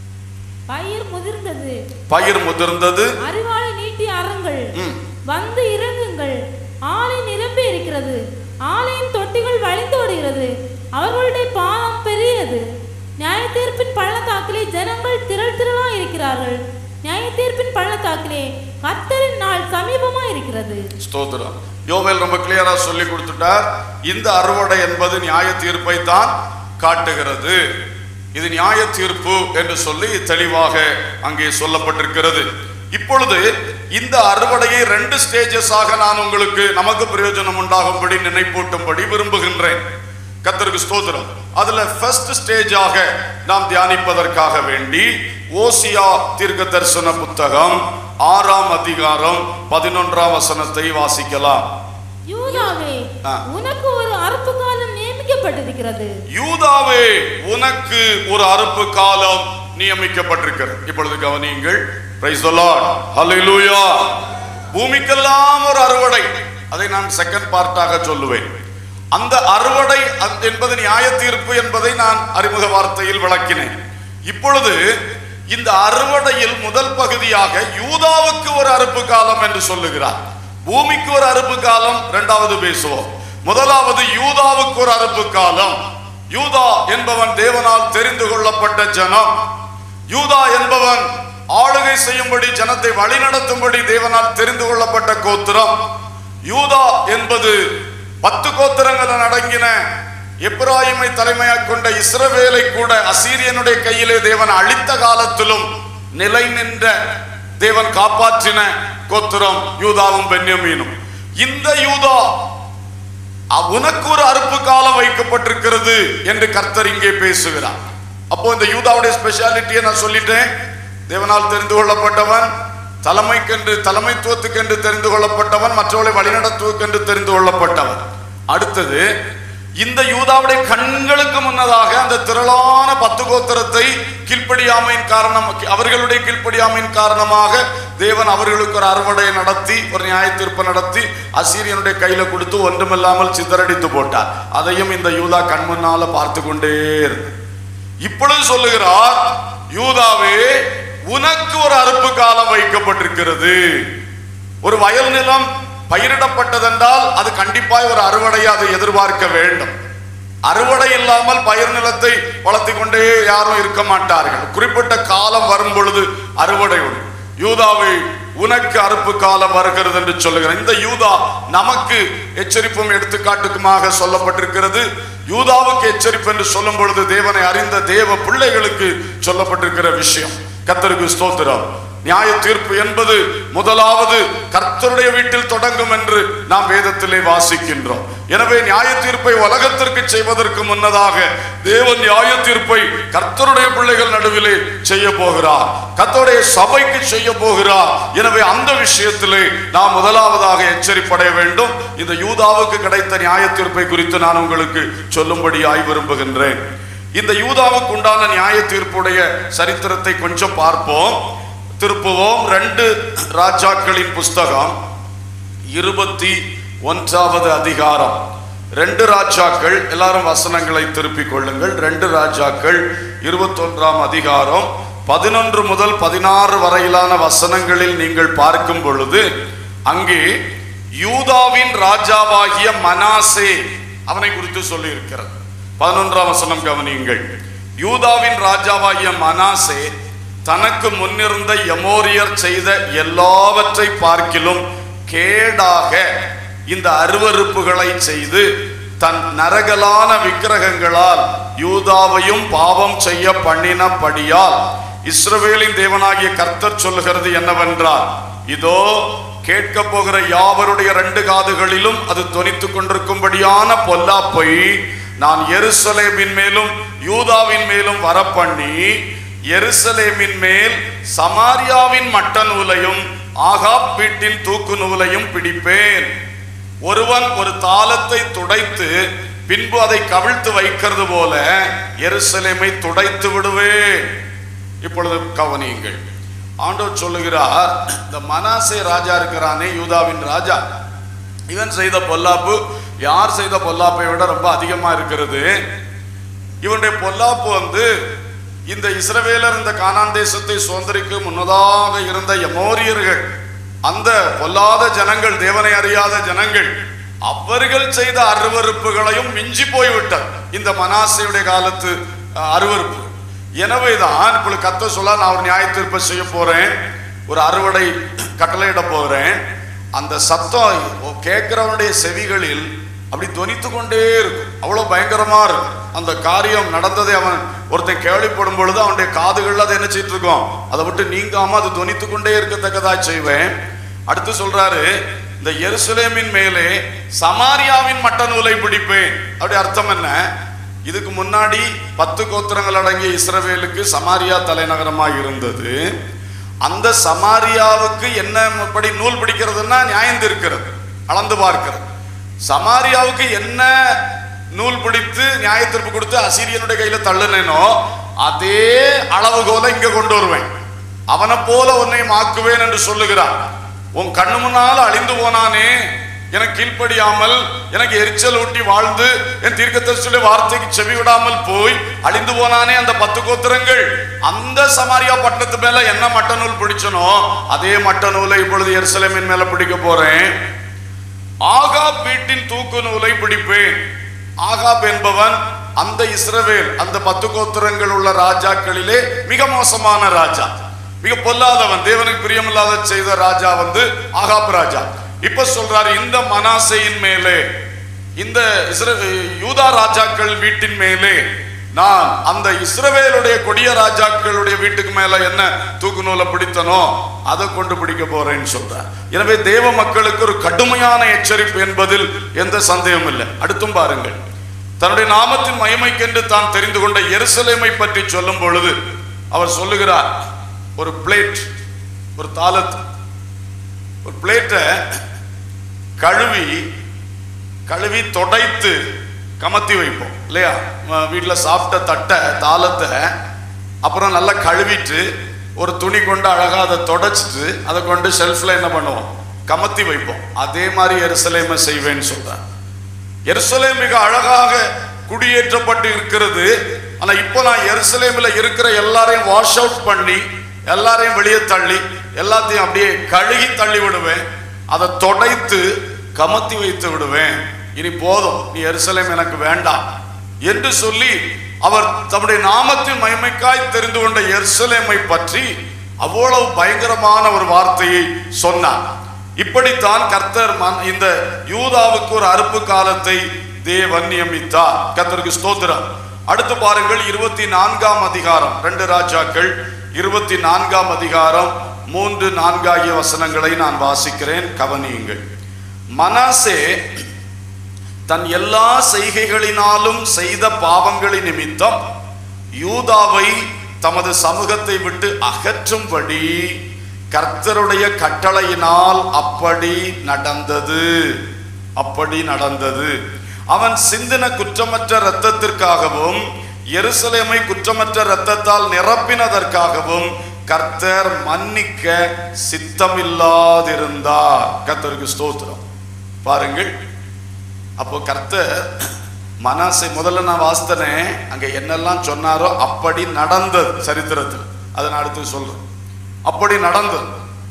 [SPEAKER 3] பயிர் முதிர்ந்தது
[SPEAKER 1] பயிர் முதிர்ந்தது
[SPEAKER 3] அறிவாளை நீட்டி அறங்கள்
[SPEAKER 1] ம்.
[SPEAKER 3] வந்து இறங்குங்கள் ஆலை நிரம்பி இருக்கிறது ஆலையின் தொட்டிகள் வழிந்தோடுகிறது அவர்களுடைய பாவம் பெரியது நியாய தீர்ப்பின் பள்ளத்தாக்கிலே ஜனங்கள் திரள் திரளா இருக்கிறார்கள் நியாய தீர்ப்பின் பள்ளத்தாக்கிலே கர்த்தரின் நாள் சமீபமா இருக்கிறது
[SPEAKER 1] ஸ்தோத்திரம் யோவேல் ரொம்ப கிளியரா சொல்லி கொடுத்துட்டார் இந்த அறுவடை என்பது நியாய தீர்ப்பை தான் காட்டுகிறது இது நியாய தீர்ப்பு என்று சொல்லி தெளிவாக அங்கே சொல்லப்பட்டிருக்கிறது இப்பொழுது இந்த அறுவடையை ரெண்டு ஸ்டேஜஸாக நான் உங்களுக்கு நமக்கு பிரயோஜனம் உண்டாகும்படி நினைப்பூட்டும்படி விரும்புகின்றேன் கத்தருக்கு ஸ்தோத்திரம் அதுல ஃபர்ஸ்ட் ஸ்டேஜாக நாம் தியானிப்பதற்காக வேண்டி ஓசியா தீர்க்க தரிசன புத்தகம் ஆறாம் அதிகாரம் பதினொன்றாம் வசனத்தை வாசிக்கலாம்
[SPEAKER 3] யூதாவே
[SPEAKER 1] ஆ.
[SPEAKER 3] உனக்கு ஒரு அறுப்பு காலம் நியமிக்கப்பட்டிருக்கிறது
[SPEAKER 1] யூதாவே உனக்கு ஒரு அறுப்பு காலம் நியமிக்கப்பட்டிருக்கிறது இப்பொழுது கவனியுங்கள் பிரைஸ் தி லார்ட் ஹalleluya பூமிக்கெல்லாம் ஒரு அறுவடை அதை நான் செகண்ட் பார்ட்டாக சொல்லுவேன் அந்த அறுவடை அந்த- என்பது நியாய தீர்ப்பு என்பதை நான் அறிமுக வார்த்தையில் விளக்கினேன் இப்பொழுது இந்த அறுவடையில் முதல் பகுதியாக யூதாவுக்கு ஒரு அறுப்பு காலம் என்று சொல்லுகிறார் பூமிக்கு ஒரு அறுப்பு காலம் இரண்டாவது பேசுவோம் முதலாவது யூதாவுக்கு ஒரு அறுப்பு காலம் யூதா என்பவன் தேவனால் தெரிந்து கொள்ளப்பட்ட ஜனம் யூதா என்பவன் ஆளுகை செய்யும்படி ஜனத்தை வழிநடத்தும்படி தேவனால் தெரிந்து கொள்ளப்பட்ட கோத்திரம் யூதா என்பது பத்து கோத்திரங்கள் அடங்கின எப்ராயிமை தலைமையாக கொண்ட இஸ்ரவேலை கூட அசீரியனுடைய கையிலே தேவன் அழித்த காலத்திலும் நிலை நின்ற தேவன் காப்பாற்றின கோத்திரம் யூதாவும் பென்யமீனும் இந்த யூதா அ- உனக்கு ஒரு அறுப்பு காலம் வைக்கப்பட்டிருக்கிறது என்று கர்த்தர் இங்கே பேசுகிறார் அப்போ இந்த யூதாவுடைய ஸ்பெஷாலிட்டியை நான் சொல்லிட்டேன் தேவனால் தெரிந்து கொள்ளப்பட்டவன் தலைமைக்கென்று தலைமைத்துவத்துக்கென்று தெரிந்து கொள்ளப்பட்டவன் மற்றவர்களை வழிநடத்துவதற்கென்று தெரிந்து கொள்ளப்பட்டவன் அடுத்தது இந்த யூதாவுடைய கண்களுக்கு முன்னதாக அந்த திரளான பத்து கோத்திரத்தை கீழ்ப்படியாமையின் காரணம் அவர்களுடைய கீழ்ப்படியாமையின் காரணமாக தேவன் அவர்களுக்கு ஒரு அறுவடை நடத்தி ஒரு நியாயத்தீர்ப்பு நடத்தி அசீரியனுடைய கையில கொடுத்து ஒன்றுமில்லாமல் சிதறடித்து போட்டார் அதையும் இந்த யூதா கண்முன்னால பார்த்து கொண்டே இருந்தார். இப்பொழுது சொல்லுகிறார் யூதாவே உனக்கு ஒரு அறுப்பு காலம் வைக்கப்பட்டிருக்கிறது ஒரு வயல் நிலம் பயிரிடப்பட்டதென்றால் அது கண்டிப்பாய் ஒரு அறுவடையை அதை எதிர்பார்க்க வேண்டும் அறுவடை இல்லாமல் பயிர் நிலத்தை வளர்த்து கொண்டே யாரும் இருக்க மாட்டார்கள் குறிப்பிட்ட காலம் வரும் பொழுது அறுவடை உண்டு யூதாவை உனக்கு அறுப்பு காலம் வருகிறது என்று சொல்லுகிறார் இந்த யூதா நமக்கு எச்சரிப்பும் எடுத்துக்காட்டுக்குமாக சொல்லப்பட்டிருக்கிறது யூதாவுக்கு எச்சரிப்பு என்று சொல்லும் பொழுது தேவனை அறிந்த தேவ பிள்ளைகளுக்கு சொல்லப்பட்டிருக்கிற விஷயம் கத்தருக்கு ஸ்தோத்திரம் நியாய தீர்ப்பு என்பது முதலாவது கர்த்தருடைய வீட்டில் தொடங்கும் என்று நாம் வேதத்திலே வாசிக்கின்றோம் எனவே நியாய தீர்ப்பை உலகத்திற்கு செய்வதற்கு முன்னதாக தேவன் நியாய தீர்ப்பை கர்த்தருடைய பிள்ளைகள் நடுவிலே செய்ய போகிறார் கர்த்தருடைய சபைக்கு செய்ய போகிறார் எனவே அந்த விஷயத்திலே நாம் முதலாவதாக எச்சரிப்படைய வேண்டும் இந்த யூதாவுக்கு கிடைத்த நியாய தீர்ப்பை குறித்து நான் உங்களுக்கு சொல்லும்படியாய் விரும்புகின்றேன் இந்த யூதாவுக்கு உண்டான நியாய தீர்ப்புடைய சரித்திரத்தை கொஞ்சம் பார்ப்போம் திருப்புவோம் ரெண்டு ராஜாக்களின் புஸ்தகம் இருபத்தி ஒன்றாவது அதிகாரம் ரெண்டு ராஜாக்கள் எல்லாரும் வசனங்களை திருப்பிக் கொள்ளுங்கள் ரெண்டு ராஜாக்கள் இருபத்தொன்றாம் அதிகாரம் பதினொன்று முதல் பதினாறு வரையிலான வசனங்களில் நீங்கள் பார்க்கும் பொழுது அங்கே யூதாவின் ராஜாவாகிய மனாசே அவனை குறித்து சொல்லி இருக்கிறது பதினொன்றாம் வசனம் கவனியுங்கள் யூதாவின் ராஜாவாகிய மனாசே தனக்கு முன்னிருந்த எமோரியர் செய்த எல்லாவற்றை பார்க்கிலும் கேடாக இந்த அருவருப்புகளை செய்து தன் நரகலான விக்கிரகங்களால் யூதாவையும் பாவம் செய்ய பண்ணினபடியால் இஸ்ரவேலின் தேவனாகிய கர்த்தர் சொல்லுகிறது என்னவென்றால் இதோ கேட்க போகிற யாவருடைய ரெண்டு காதுகளிலும் அது தொனித்துக் கொண்டிருக்கும்படியான பொல்லாப்பை நான் எருசலேமின் மேலும் யூதாவின் மேலும் வரப்பண்ணி எருசலேமின் மேல் சமாரியாவின் மட்ட நூலையும் ஆகாப் வீட்டின் தூக்கு நூலையும் பிடிப்பேன் ஒருவன் ஒரு தாளத்தை துடைத்து பின்பு அதை கவிழ்த்து வைக்கிறது போல எருசலேமை துடைத்து விடுவேன் இப்பொழுது கவனியுங்கள் ஆண்டவர் சொல்லுகிறார் இந்த மனாசே ராஜா இருக்கிறானே யூதாவின் ராஜா இவன் செய்த பொல்லாப்பு யார் செய்த பொல்லாப்பை விட ரொம்ப அதிகமா இருக்கிறது இவனுடைய பொல்லாப்பு வந்து இந்த இஸ்ரவேலர் இந்த கானான் தேசத்தை சுதந்திரிக்கு முன்னதாக இருந்த எமோரியர்கள் அந்த பொல்லாத ஜனங்கள் தேவனை அறியாத ஜனங்கள் அவர்கள் செய்த அருவருப்புகளையும் மிஞ்சி போய்விட்டார் இந்த மனாசையுடைய காலத்து அஹ், அருவருப்பு எனவேதான் இப்பொழுது கத்த சொல்ல நான் ஒரு நியாய தீர்ப்பை செய்ய போறேன் ஒரு அறுவடை கட்டளையிட போறேன் அந்த சத்தம் கேட்கிறவனுடைய செவிகளில் அப்படி தொனித்து கொண்டே இருக்கும் அவ்வளவு பயங்கரமா இருக்கும் அந்த காரியம் நடந்ததை அவன் ஒருத்தன் கேள்விப்படும் பொழுது அவனுடைய காதுகள்ல அதை என்ன செய்யிட்டு இருக்கோம் அதை விட்டு நீங்காம அது தொனித்து கொண்டே இருக்கத்தக்கதாய் செய்வேன் அடுத்து சொல்றாரு இந்த எருசலேமின் மேலே சமாரியாவின் மட்ட நூலை பிடிப்பேன் அப்படி அர்த்தம் என்ன இதுக்கு முன்னாடி பத்து கோத்திரங்கள் அடங்கிய இஸ்ரவேலுக்கு சமாரியா தலைநகரமாக இருந்தது அந்த சமாரியாவுக்கு என்ன படி நூல் பிடிக்கிறதுன்னா நியாயம் இருக்கிறது அளந்து பார்க்கிறது சமாரியாவுக்கு என்ன நூல் பிடித்து நியாய தீர்ப்பு கொடுத்து அசீரியனுடைய கையில தள்ளுனேனோ அதே அளவுகோலை இங்க கொண்டு வருவேன் அவனை போல உன்னை மாக்குவேன் என்று சொல்லுகிறான் உன் கண்ணு முன்னால் அழிந்து போனானே எனக்கு கீழ்ப்படியாமல் எனக்கு எரிச்சல் ஊட்டி வாழ்ந்து என் தீர்க்கதரிசியுடைய வார்த்தைக்கு செவி விடாமல் போய் அழிந்து போனானே அந்த பத்து கோத்திரங்கள் அந்த சமாரியா பட்டணத்து மேல என்ன மட்ட நூல் பிடிச்சனோ அதே மட்ட நூலை இப்பொழுது எருசலேமின் மேல பிடிக்க போறேன் ஆகாப் வீட்டின் தூக்கு நூலை பிடிப்பேன் ஆகாப் என்பவன் அந்த இஸ்ரவேல் அந்த பத்து கோத்திரங்கள் உள்ள ராஜாக்களிலே மிக மோசமான ராஜா மிக பொல்லாதவன் தேவனுக்கு பிரியமில்லாத செய்த ராஜா வந்து ஆகாப் ராஜா இப்ப சொல்றாரு இந்த மனாசையின் மேலே இந்த இஸ்ர யூதா ராஜாக்கள் வீட்டின் மேலே நான் அந்த இஸ்ரவேலுடைய கொடிய ராஜாக்களுடைய வீட்டுக்கு மேல என்ன தூக்கு நூலை பிடித்தனோ அதை கொண்டு பிடிக்க போறேன்னு சொல்றார் எனவே தேவ மக்களுக்கு ஒரு கடுமையான எச்சரிப்பு என்பதில் எந்த சந்தேகமும் இல்லை அடுத்தும் பாருங்கள் தன்னுடைய நாமத்தின் மகிமைக்கென்று தான் தெரிந்து கொண்ட எருசலேமை பற்றி சொல்லும் பொழுது அவர் சொல்லுகிறார் ஒரு பிளேட் ஒரு தாளத்து ஒரு பிளேட்டை கழுவி கழுவி தொடைத்து கமத்தி வைப்போம் இல்லையா வீட்டில் சாப்பிட்ட தட்டை தாளத்தை அப்புறம் நல்லா கழுவிட்டு ஒரு துணி கொண்டு அழகா அதை தொடச்சிட்டு அதை கொண்டு ஷெல்ஃப்ல என்ன பண்ணுவோம் கமத்தி வைப்போம் அதே மாதிரி எருசலேமை செய்வேன்னு சொல்றார் எருசலேம் மிக அழகாக குடியேற்றப்பட்டு இருக்கிறது ஆனா இப்போ நான் எருசலேம்ல இருக்கிற எல்லாரையும் வாஷ் அவுட் பண்ணி எல்லாரையும் வெளியே தள்ளி எல்லாத்தையும் அப்படியே கழுகி தள்ளி விடுவேன் அதை தொடைத்து கமத்தி வைத்து விடுவேன் இனி போதும் நீ எருசலேம் எனக்கு வேண்டாம் என்று சொல்லி அவர் தம்முடைய நாமத்தின் மகிமைக்காய் தெரிந்து கொண்ட எருசலேமை பற்றி அவ்வளவு பயங்கரமான ஒரு வார்த்தையை சொன்னார் இப்படித்தான் கர்த்தர் மன்- இந்த யூதாவுக்கு ஒரு அறுப்பு காலத்தை தேவன் நியமித்தார் கர்த்தருக்கு ஸ்தோத்திரம் அடுத்து பாருங்கள் இருபத்தி நான்காம் அதிகாரம் ரெண்டு ராஜாக்கள் இருபத்தி நான்காம் அதிகாரம் மூன்று நான்காகிய வசனங்களை நான் வாசிக்கிறேன் கவனியுங்கள் மனாசே தன் எல்லா செய்கைகளினாலும் செய்த பாவங்களின் நிமித்தம் யூதாவை தமது சமூகத்தை விட்டு அகற்றும்படி கர்த்தருடைய கட்டளையினால் அப்படி நடந்தது அப்படி நடந்தது அவன் சிந்தின குற்றமற்ற இரத்தத்திற்காகவும் எருசலேமை குற்றமற்ற இரத்தத்தால் நிரப்பினதற்காகவும் கர்த்தர் மன்னிக்க சித்தமில்லாதிருந்தார் கர்த்தருக்கு ஸ்தோத்திரம் பாருங்கள் அப்போ கர்த்தர் மனாசை முதல்ல நான் வாசித்தனே அங்க என்னெல்லாம் சொன்னாரோ அப்படி நடந்தது சரித்திரத்தில் அதை நான் அடுத்து சொல்றேன் அப்படி நடந்தது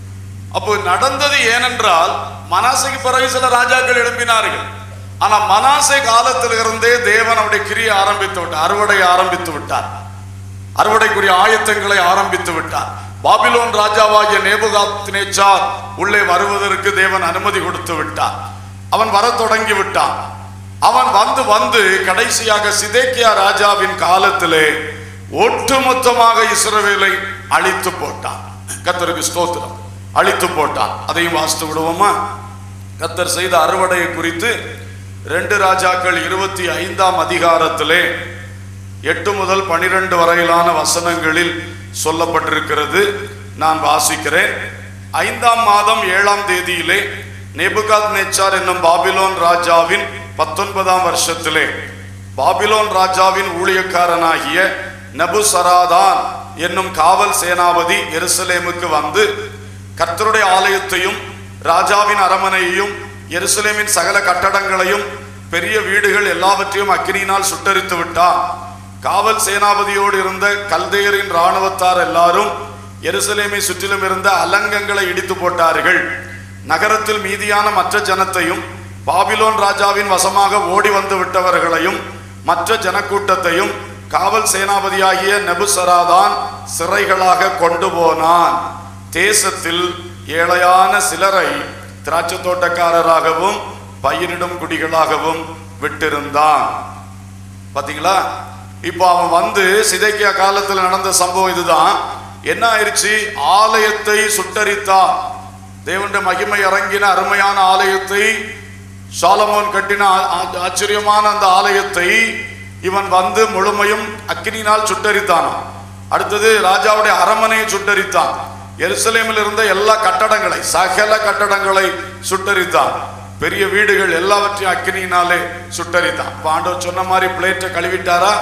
[SPEAKER 1] அப்போ நடந்தது ஏனென்றால் மனாசைக்கு பிறகு சில ராஜாக்கள் எழுப்பினார்கள் ஆனா மனாசை காலத்திலிருந்தே தேவன் அவருடைய கிரியை ஆரம்பித்து விட்டார் அறுவடை ஆரம்பித்து விட்டார் அறுவடைக்குரிய ஆயத்தங்களை ஆரம்பித்து விட்டார் பாபிலோன் ராஜாவாகிய நேபுகாத்நேச்சார் உள்ளே வருவதற்கு தேவன் அனுமதி கொடுத்து விட்டார் அவன் வரத் தொடங்கி விட்டான் அவன் வந்து வந்து கடைசியாக சிதேக்கியா ராஜாவின் காலத்திலே ஒட்டுமொத்தமாக இஸ்ரவேலை அழித்து போட்டான் கர்த்தருக்கு ஸ்தோத்திரம் அழித்து போட்டான் அதையும் வாசித்து விடுவோமா கர்த்தர் செய்த அறுவடையை குறித்து ரெண்டு ராஜாக்கள் இருபத்தி ஐந்தாம் அதிகாரத்திலே எட்டு முதல் பனிரெண்டு வரையிலான வசனங்களில் சொல்லப்பட்டிருக்கிறது நான் வாசிக்கிறேன் ஐந்தாம் மாதம் ஏழாம் தேதியிலே நெபுகாத் நேச்சார் என்னும் பாபிலோன் ராஜாவின் பத்தொன்பதாம் வருஷத்திலே பாபிலோன் ராஜாவின் ஊழியக்காரனாகிய நபுசராதான் என்னும் காவல் சேனாபதி எருசலேமுக்கு வந்து கர்த்தருடைய ஆலயத்தையும் ராஜாவின் அரமனையையும் எருசலேமின் சகல கட்டடங்களையும் பெரிய வீடுகள் எல்லாவற்றையும் அக்கினியினால் சுட்டரித்து விட்டார் காவல் சேனாபதியோடு இருந்த கல்தேயரின் இராணுவத்தார் எல்லாரும் எருசலேமை சுற்றிலும் இருந்த அலங்கங்களை இடித்து போட்டார்கள் நகரத்தில் மீதியான மற்ற ஜனத்தையும் பாபிலோன் ராஜாவின் வசமாக ஓடி வந்து விட்டவர்களையும் மற்ற ஜனக்கூட்டத்தையும் காவல் சேனாபதியாகிய நெபுசராதான் சிறைகளாக கொண்டு போனான் தேசத்தில் ஏழையான சிலரை திராட்சை தோட்டக்காரராகவும் பயிரிடும் குடிகளாகவும் விட்டிருந்தான் பாத்தீங்களா இப்போ அவன் வந்து சிதைக்கியா காலத்தில் நடந்த சம்பவம் இதுதான் என்ன ஆயிருச்சு ஆலயத்தை சுட்டரித்தான் தேவனுடைய மகிமை இறங்கின அருமையான ஆலயத்தை சாலமோன் கட்டின ஆ- ஆ- ஆச்சரியமான அந்த ஆலயத்தை இவன் வந்து முழுமையும் அக்கினினால் சுட்டரித்தான் அடுத்தது ராஜாவுடைய அரமனையை சுட்டரித்தான் எருசலேமில் இருந்த எல்லா கட்டடங்களை சகல கட்டடங்களை சுட்டரித்தான் பெரிய வீடுகள் எல்லாவற்றையும் அக்கினியினாலே சுட்டரித்தான் இப்ப ஆண்டவர் சொன்ன மாதிரி பிளேட்டை கழுவிட்டாரா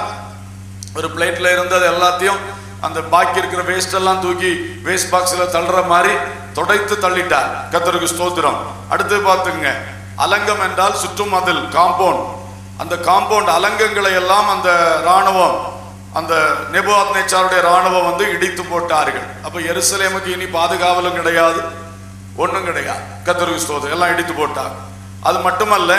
[SPEAKER 1] ஒரு பிளேட்ல இருந்தது எல்லாத்தையும் அந்த பாக்கி இருக்கிற வேஸ்ட் எல்லாம் தூக்கி வேஸ்ட் பாக்ஸ்ல தள்ளுற மாதிரி தொடைத்து தள்ளிட்டார் கத்தருக்கு ஸ்தோத்திரம் அடுத்து பார்த்துங்க அலங்கம் என்றால் சுற்றும் மதில் காம்பவுண்ட் அந்த காம்பவுண்ட் அலங்கங்களை எல்லாம் அந்த ராணுவம் அந்த நெபுவாத் நேச்சாருடைய ராணுவம் வந்து இடித்து போட்டார்கள் அப்ப எருசலேமுக்கு இனி பாதுகாவலும் கிடையாது ஒண்ணும் கிடையாது கத்தருக்கு ஸ்தோத்திரம் எல்லாம் இடித்து போட்டாங்க அது மட்டுமல்ல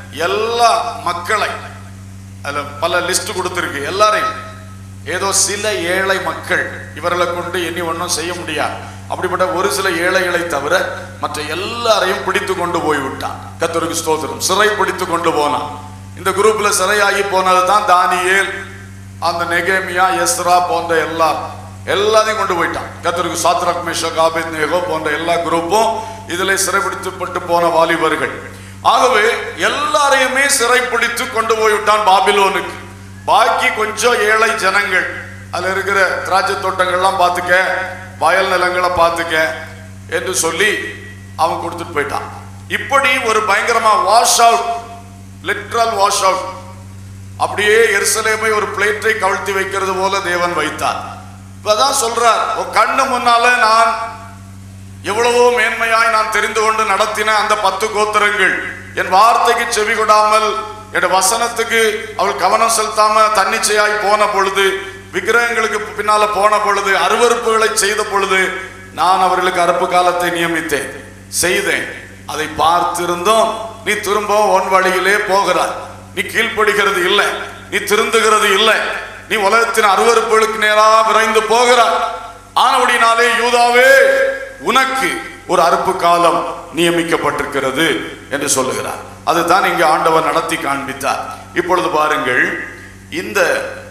[SPEAKER 1] எல்லா மக்களை அதுல பல லிஸ்ட் கொடுத்துருக்கு எல்லாரையும் ஏதோ சில ஏழை மக்கள் இவர்களை கொண்டு இனி ஒன்றும் செய்ய முடியாது அப்படிப்பட்ட ஒரு சில ஏழைகளை தவிர மற்ற எல்லாரையும் பிடித்து கொண்டு போய் விட்டான் கத்தருக்கு ஸ்தோத்திரம் சிறை பிடித்து கொண்டு போனான் இந்த குரூப்ல சிறையாகி போனது தான் தானியேல் அந்த நெகேமியா எஸ்ரா போன்ற எல்லா எல்லாத்தையும் கொண்டு போயிட்டான் கத்தருக்கு சாத்ரக் மேஷக் ஆபேத் நேகோ போன்ற எல்லா குரூப்பும் இதில் சிறைபிடித்துப்பட்டு போன வாலிபர்கள் ஆகவே எல்லாரையுமே சிறைப்பிடித்து கொண்டு போய்விட்டான் பாபிலோனுக்கு பாக்கி கொஞ்சம் ஏழை ஜனங்கள் அதுல இருக்கிற திராட்சை தோட்டங்கள்லாம் பார்த்துக்க வயல் நிலங்களை பார்த்துக்க என்று சொல்லி அவன் கொடுத்துட்டு போயிட்டான் இப்படி ஒரு பயங்கரமா wash out literal wash out அப்படியே எருசலேமை ஒரு பிளேட்டை கவிழ்த்தி வைக்கிறது போல தேவன் வைத்தார் இப்பதான் சொல்றார் உன் கண்ணு முன்னால நான் எவ்வளவோ மேன்மையாய் நான் தெரிந்து கொண்டு நடத்தின அந்த பத்து கோத்திரங்கள் என் வார்த்தைக்கு செவி கொடாமல் என் வசனத்துக்கு அவள் கவனம் செலுத்தாம தன்னிச்சையாய் போன பொழுது விக்கிரகங்களுக்கு பின்னால போன பொழுது அருவருப்புகளை செய்த பொழுது நான் அவர்களுக்கு அறுப்பு காலத்தை நியமித்தேன் செய்தேன் அதை பார்த்திருந்தோம் நீ திரும்ப உன் வழியிலே போகிறாய் நீ கீழ்ப்படுகிறது இல்லை நீ திருந்துகிறது இல்லை நீ உலகத்தின் அருவருப்புகளுக்கு நேராக விரைந்து போகிறாய் ஆனபடினாலே யூதாவே உனக்கு ஒரு அறுப்பு காலம் நியமிக்கப்பட்டிருக்கிறது என்று சொல்லுகிறார் அதுதான் இங்கே ஆண்டவர் நடத்தி காண்பித்தார் இப்பொழுது பாருங்கள் இந்த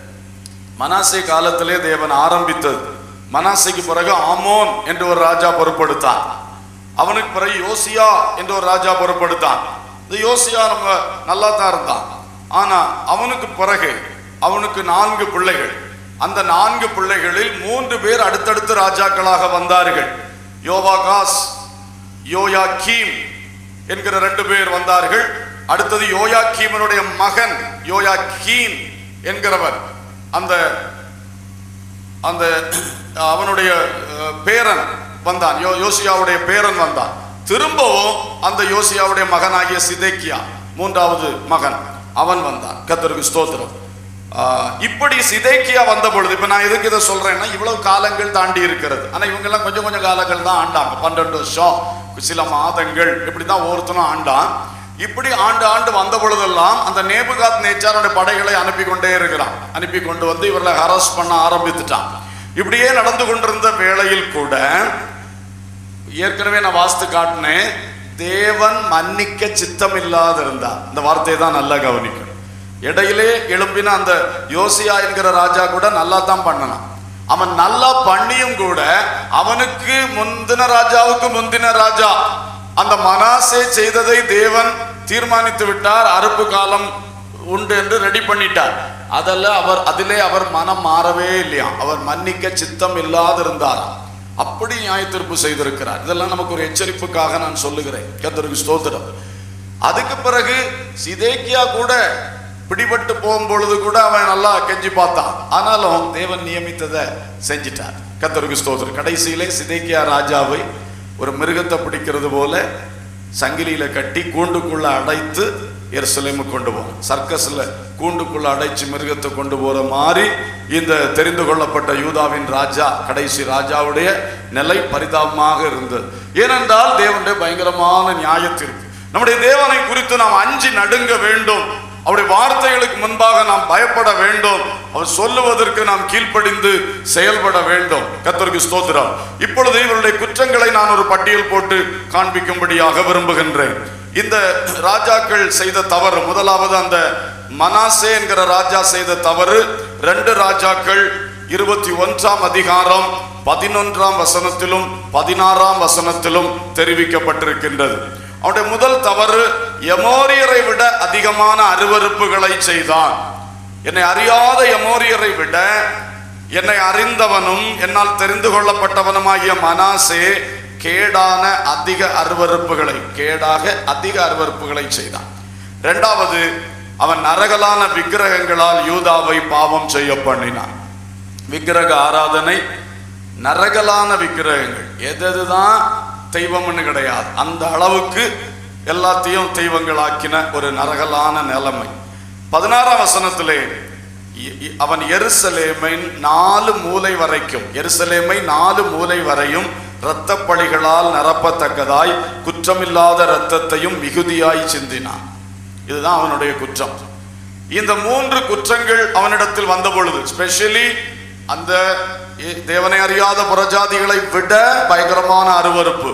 [SPEAKER 1] மனாசே காலத்திலே தேவன் ஆரம்பித்தது மனாசைக்கு பிறகு ஆமோன் என்று ஒரு ராஜா பொறுப்படுத்தான் அவனுக்கு பிறகு யோசியா என்று ஒரு ராஜா பொறுப்படுத்தான் இந்த யோசியா நம்ம நல்லா தான் இருந்தான் ஆனா அவனுக்கு பிறகு அவனுக்கு நான்கு பிள்ளைகள் அந்த நான்கு பிள்ளைகளில் மூன்று பேர் அடுத்தடுத்து ராஜாக்களாக வந்தார்கள் யோவாகாஸ் யோயாக்கீம் என்கிற ரெண்டு பேர் வந்தார்கள் அடுத்தது யோயாக்கீமனுடைய மகன் யோயாக்கீன் என்கிறவர் அந்த அந்த அவனுடைய அஹ், பேரன் வந்தான் யோ யோசியாவுடைய பேரன் வந்தான் திரும்பவும் அந்த யோசியாவுடைய மகனாகிய சிதேக்கியா மூன்றாவது மகன் அவன் வந்தான் கத்தருக்கு ஸ்தோத்திரம் ஆஹ், இப்படி சிதேக்கியா வந்த பொழுது இப்ப நான் எதுக்கு இதை சொல்றேன்னா இவ்வளவு காலங்கள் தாண்டி இருக்கிறது ஆனா இவங்க எல்லாம் கொஞ்சம் கொஞ்சம் காலங்கள் தான் ஆண்டாங்க பன்னெண்டு வருஷம் சில மாதங்கள் இப்படிதான் ஒவ்வொருத்தனும் ஆண்டான் இப்படி ஆண்டு ஆண்டு வந்த பொழுதெல்லாம் அந்த நேபுகாத் நேச்சாரோட படைகளை அனுப்பி கொண்டே இருக்கிறான் அனுப்பி கொண்டு வந்து இவர்களை ஹராஸ் பண்ண ஆரம்பித்துட்டான் இப்படியே நடந்து கொண்டிருந்த வேளையில் கூட ஏற்கனவே நான் வாஸ்து காட்டினேன் தேவன் மன்னிக்க சித்தம் இல்லாத இருந்தார் இந்த வார்த்தையை தான் நல்லா கவனிக்கணும் இடையிலே எழும்பின அந்த யோசியா என்கிற ராஜா கூட நல்லா தான் பண்ணனான் அவன் நல்லா பண்ணியும் கூட அவனுக்கு முந்தின ராஜாவுக்கு முந்தின ராஜா அந்த மனாசே செய்ததை தேவன் தீர்மானித்து விட்டார் அறுப்பு காலம் உண்டு என்று ரெடி பண்ணிட்டார் அதில் அவர் அதிலே அவர் மனம் மாறவே இல்லையா அவர் மன்னிக்க சித்தம் இல்லாதிருந்தாராம் அப்படி நியாய தீர்ப்பு செய்திருக்கிறார் இதெல்லாம் நமக்கு ஒரு எச்சரிப்புக்காக நான் சொல்லுகிறேன் கத்தருக்கு ஸ்தோத்திரம் அதுக்கு பிறகு சிதேக்கியா கூட பிடிபட்டு போகும் பொழுது கூட அவன் நல்லா கெஞ்சி பார்த்தான் ஆனாலும் தேவன் நியமித்ததை செஞ்சிட்டார் கத்தருக்கு ஸ்தோத்திரம் கடைசியிலே சிதேக்கியா ராஜாவை ஒரு மிருகத்தை பிடிக்கிறது போல சங்கிலியில கட்டி கூண்டுக்குள்ள அடைத்து எருசலேமு கொண்டு போகும் சர்க்கஸ்ல கூண்டுக்குள்ள அடைச்சு மிருகத்தை கொண்டு போற மாதிரி இந்த தெரிந்து கொள்ளப்பட்ட யூதாவின் ராஜா கடைசி ராஜாவுடைய நிலை பரிதாபமாக இருந்தது ஏனென்றால் தேவனுடைய பயங்கரமான நியாயத்திற்கு நம்முடைய தேவனை குறித்து நாம் அஞ்சி நடுங்க வேண்டும் அவருடைய வார்த்தைகளுக்கு முன்பாக நாம் பயப்பட வேண்டும் அவர் சொல்லுவதற்கு நாம் கீழ்ப்படிந்து செயல்பட வேண்டும் கர்த்தருக்கு ஸ்தோத்திரம் இப்பொழுது இவருடைய குற்றங்களை நான் ஒரு பட்டியல் போட்டு காண்பிக்கும்படியாக விரும்புகின்றேன் இந்த ராஜாக்கள் செய்த தவறு முதலாவது அந்த மனாசே என்கிற ராஜா செய்த தவறு ரெண்டு ராஜாக்கள் இருபத்தி ஒன்றாம் அதிகாரம் பதினொன்றாம் வசனத்திலும் பதினாறாம் வசனத்திலும் தெரிவிக்கப்பட்டிருக்கின்றது அவனுடைய முதல் தவறு எமோரியரை விட அதிகமான அருவருப்புகளை செய்தான் என்னை அறியாத எமோரியரை விட என்னை அறிந்தவனும் என்னால் தெரிந்து கொள்ளப்பட்டவனுமாகிய மனாசே கேடான அதிக அருவருப்புகளை கேடாக அதிக அருவருப்புகளை செய்தான் இரண்டாவது அவன் நரகலான விக்கிரகங்களால் யூதாவை பாவம் செய்ய பண்ணினான் விக்கிரக ஆராதனை நரகலான விக்கிரகங்கள் எது எதுதான் தெய்வம்னு கிடையாது அந்த அளவுக்கு எல்லாத்தையும் தெய்வங்களாக்கின ஒரு நரகலான நிலைமை பதினாறாம் வசனத்திலே இ- இ- அவன் எருசலேமை நாலு மூலை வரைக்கும் எருசலேமை நாலு மூலை வரையும் இரத்த பழிகளால் நிரப்பத்தக்கதாய் குற்றமில்லாத இரத்தத்தையும் மிகுதியாய் சிந்தினான் இதுதான் அவனுடைய குற்றம் இந்த மூன்று குற்றங்கள் அவனிடத்தில் வந்த பொழுது ஸ்பெஷலி அந்த இ- தேவனை அறியாத புறஜாதிகளை விட பயங்கரமான அருவருப்பு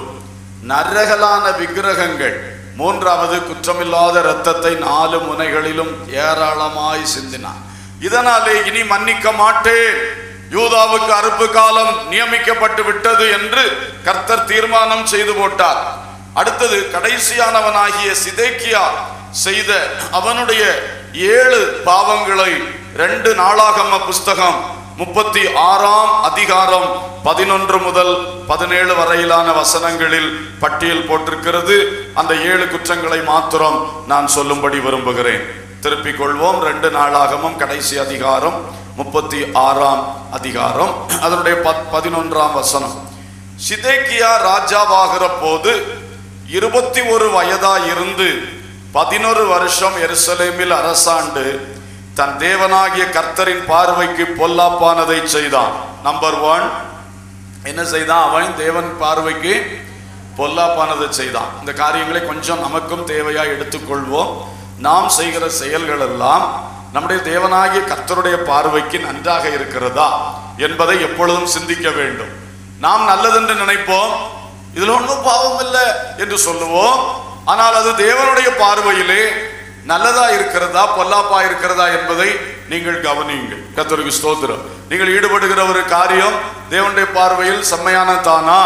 [SPEAKER 1] நரகலான விக்கிரகங்கள் மூன்றாவது குற்றமில்லாத இரத்தத்தை நாலு முனைகளிலும் ஏராளமாய் சிந்தினான் இதனாலே இனி மன்னிக்க மாட்டேன் யூதாவுக்கு அறுப்பு காலம் நியமிக்கப்பட்டு விட்டது என்று கர்த்தர் தீர்மானம் செய்து போட்டார் அடுத்தது கடைசியானவனாகிய சிதேக்கியா செய்த அவனுடைய ஏழு பாவங்களை ரெண்டு நாளாகம புஸ்தகம் முப்பத்தி ஆறாம் அதிகாரம் பதினொன்று முதல் பதினேழு வரையிலான வசனங்களில் பட்டியல் போட்டிருக்கிறது அந்த ஏழு குற்றங்களை மாத்திரம் நான் சொல்லும்படி விரும்புகிறேன் திருப்பிக் கொள்வோம் ரெண்டு நாளாகமும் கடைசி அதிகாரம் முப்பத்தி ஆறாம் அதிகாரம் அதனுடைய பத்- பதினொன்றாம் வசனம் சிதேக்கியா ராஜாவாகிற போது இருபத்தி ஒரு வயதா இருந்து பதினொரு வருஷம் எருசலேமில் அரசாண்டு தன் தேவனாகிய கர்த்தரின் பார்வைக்கு பொல்லாப்பானதை செய்தான் நம்பர் ஒன் என்ன செய்தான் அவன் தேவன் பார்வைக்கு பொல்லாப்பானதை செய்தான் இந்த காரியங்களை கொஞ்சம் நமக்கும் தேவையா எடுத்துக்கொள்வோம் நாம் செய்கிற செயல்கள் எல்லாம் நம்முடைய தேவனாகிய கர்த்தருடைய பார்வைக்கு நன்றாக இருக்கிறதா என்பதை எப்பொழுதும் சிந்திக்க வேண்டும் நாம் நல்லதென்று நினைப்போம் இதுல ஒன்றும் பாவம் இல்லை என்று சொல்லுவோம் ஆனால் அது தேவனுடைய பார்வையிலே நல்லதா இருக்கிறதா பொல்லாப்பா இருக்கிறதா என்பதை நீங்கள் கவனியுங்கள் கர்த்தருக்கு ஸ்தோத்திரம் நீங்கள் ஈடுபடுகிற ஒரு காரியம் தேவனுடைய பார்வையில் செம்மையான தானா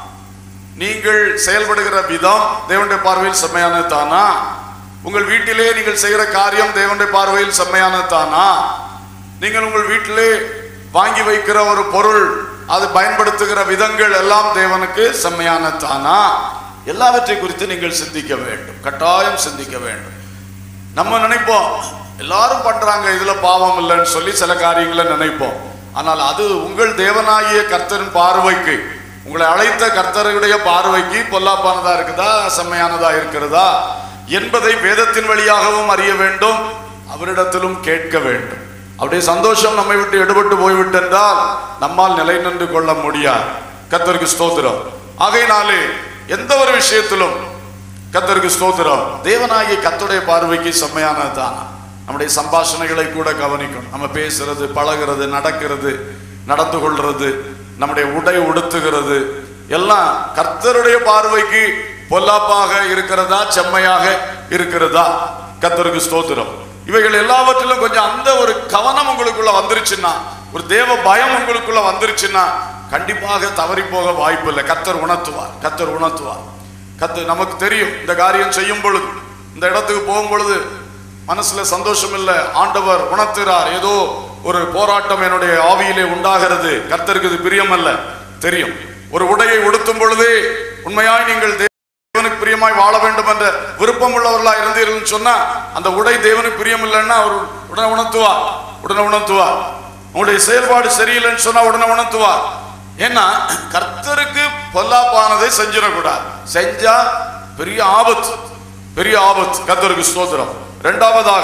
[SPEAKER 1] நீங்கள் செயல்படுகிற விதம் தேவனுடைய பார்வையில் செம்மையான தானா உங்கள் வீட்டிலே நீங்கள் செய்கிற காரியம் தேவனுடைய பார்வையில் செம்மையான தானா நீங்கள் உங்கள் வீட்டிலே வாங்கி வைக்கிற ஒரு பொருள் அது பயன்படுத்துகிற விதங்கள் எல்லாம் தேவனுக்கு செம்மையான தானா எல்லாவற்றை குறித்து நீங்கள் சிந்திக்க வேண்டும் கட்டாயம் சிந்திக்க வேண்டும் நம்ம நினைப்போம் எல்லாரும் பண்றாங்க இதுல பாவம் இல்லைன்னு சொல்லி சில காரியங்களை நினைப்போம் ஆனால் அது உங்கள் தேவனாகிய கர்த்தரின் பார்வைக்கு உங்களை அழைத்த கர்த்தருடைய பார்வைக்கு பொல்லாப்பானதா இருக்குதா செம்மையானதா இருக்கிறதா என்பதை வேதத்தின் வழியாகவும் அறிய வேண்டும் அவரிடத்திலும் கேட்க வேண்டும் அப்படியே சந்தோஷம் நம்மை விட்டு எடுபட்டு போய்விட்டென்றால் நம்மால் நிலை நின்று கொள்ள முடியாது கர்த்தருக்கு ஸ்தோத்திரம் ஆகையினாலே எந்த ஒரு விஷயத்திலும் கத்தருக்கு ஸ்தோத்திரம் தேவனாகிய கத்துடைய பார்வைக்கு செம்மையானது தான் நம்முடைய சம்பாஷணைகளை கூட கவனிக்கணும் நம்ம பேசுறது பழகுறது நடக்கிறது நடந்து கொள்றது நம்முடைய உடை உடுத்துகிறது எல்லாம் கர்த்தருடைய பார்வைக்கு பொல்லாப்பாக இருக்கிறதா செம்மையாக இருக்கிறதா கத்தருக்கு ஸ்தோத்திரம் இவைகள் எல்லாவற்றிலும் கொஞ்சம் அந்த ஒரு கவனம் உங்களுக்குள்ள வந்துருச்சுன்னா ஒரு தேவ பயம் உங்களுக்குள்ள வந்துருச்சுன்னா கண்டிப்பாக தவறி போக வாய்ப்பு இல்லை கத்தர் உணர்த்துவார் கத்தர் உணர்த்துவார் கத்து நமக்கு தெரியும் இந்த காரியம் செய்யும் பொழுது இந்த இடத்துக்கு போகும் பொழுது மனசுல சந்தோஷம் இல்லை ஆண்டவர் உணர்த்துகிறார் ஏதோ ஒரு போராட்டம் என்னுடைய ஆவியிலே உண்டாகிறது கர்த்தருக்கு இது பிரியம் அல்ல தெரியும் ஒரு உடையை உடுத்தும் பொழுதே உண்மையாய் நீங்கள் தேவனுக்கு பிரியமாய் வாழ வேண்டும் என்ற விருப்பம் உள்ளவர்களா இருந்தீர்கள் சொன்னா அந்த உடை தேவனுக்கு பிரியம் இல்லைன்னா அவர் உடனே உணர்த்துவார் உடனே உணர்த்துவார் உங்களுடைய செயல்பாடு சரியில்லைன்னு சொன்னா உடனே உணர்த்துவார் ஏன்னா கர்த்தருக்கு பொல்லாப்பானதை செஞ்சிடக்கூடாது செஞ்சா பெரிய ஆபத்து பெரிய ஆபத்து கர்த்தருக்கு ஸ்தோத்திரம் இரண்டாவதாக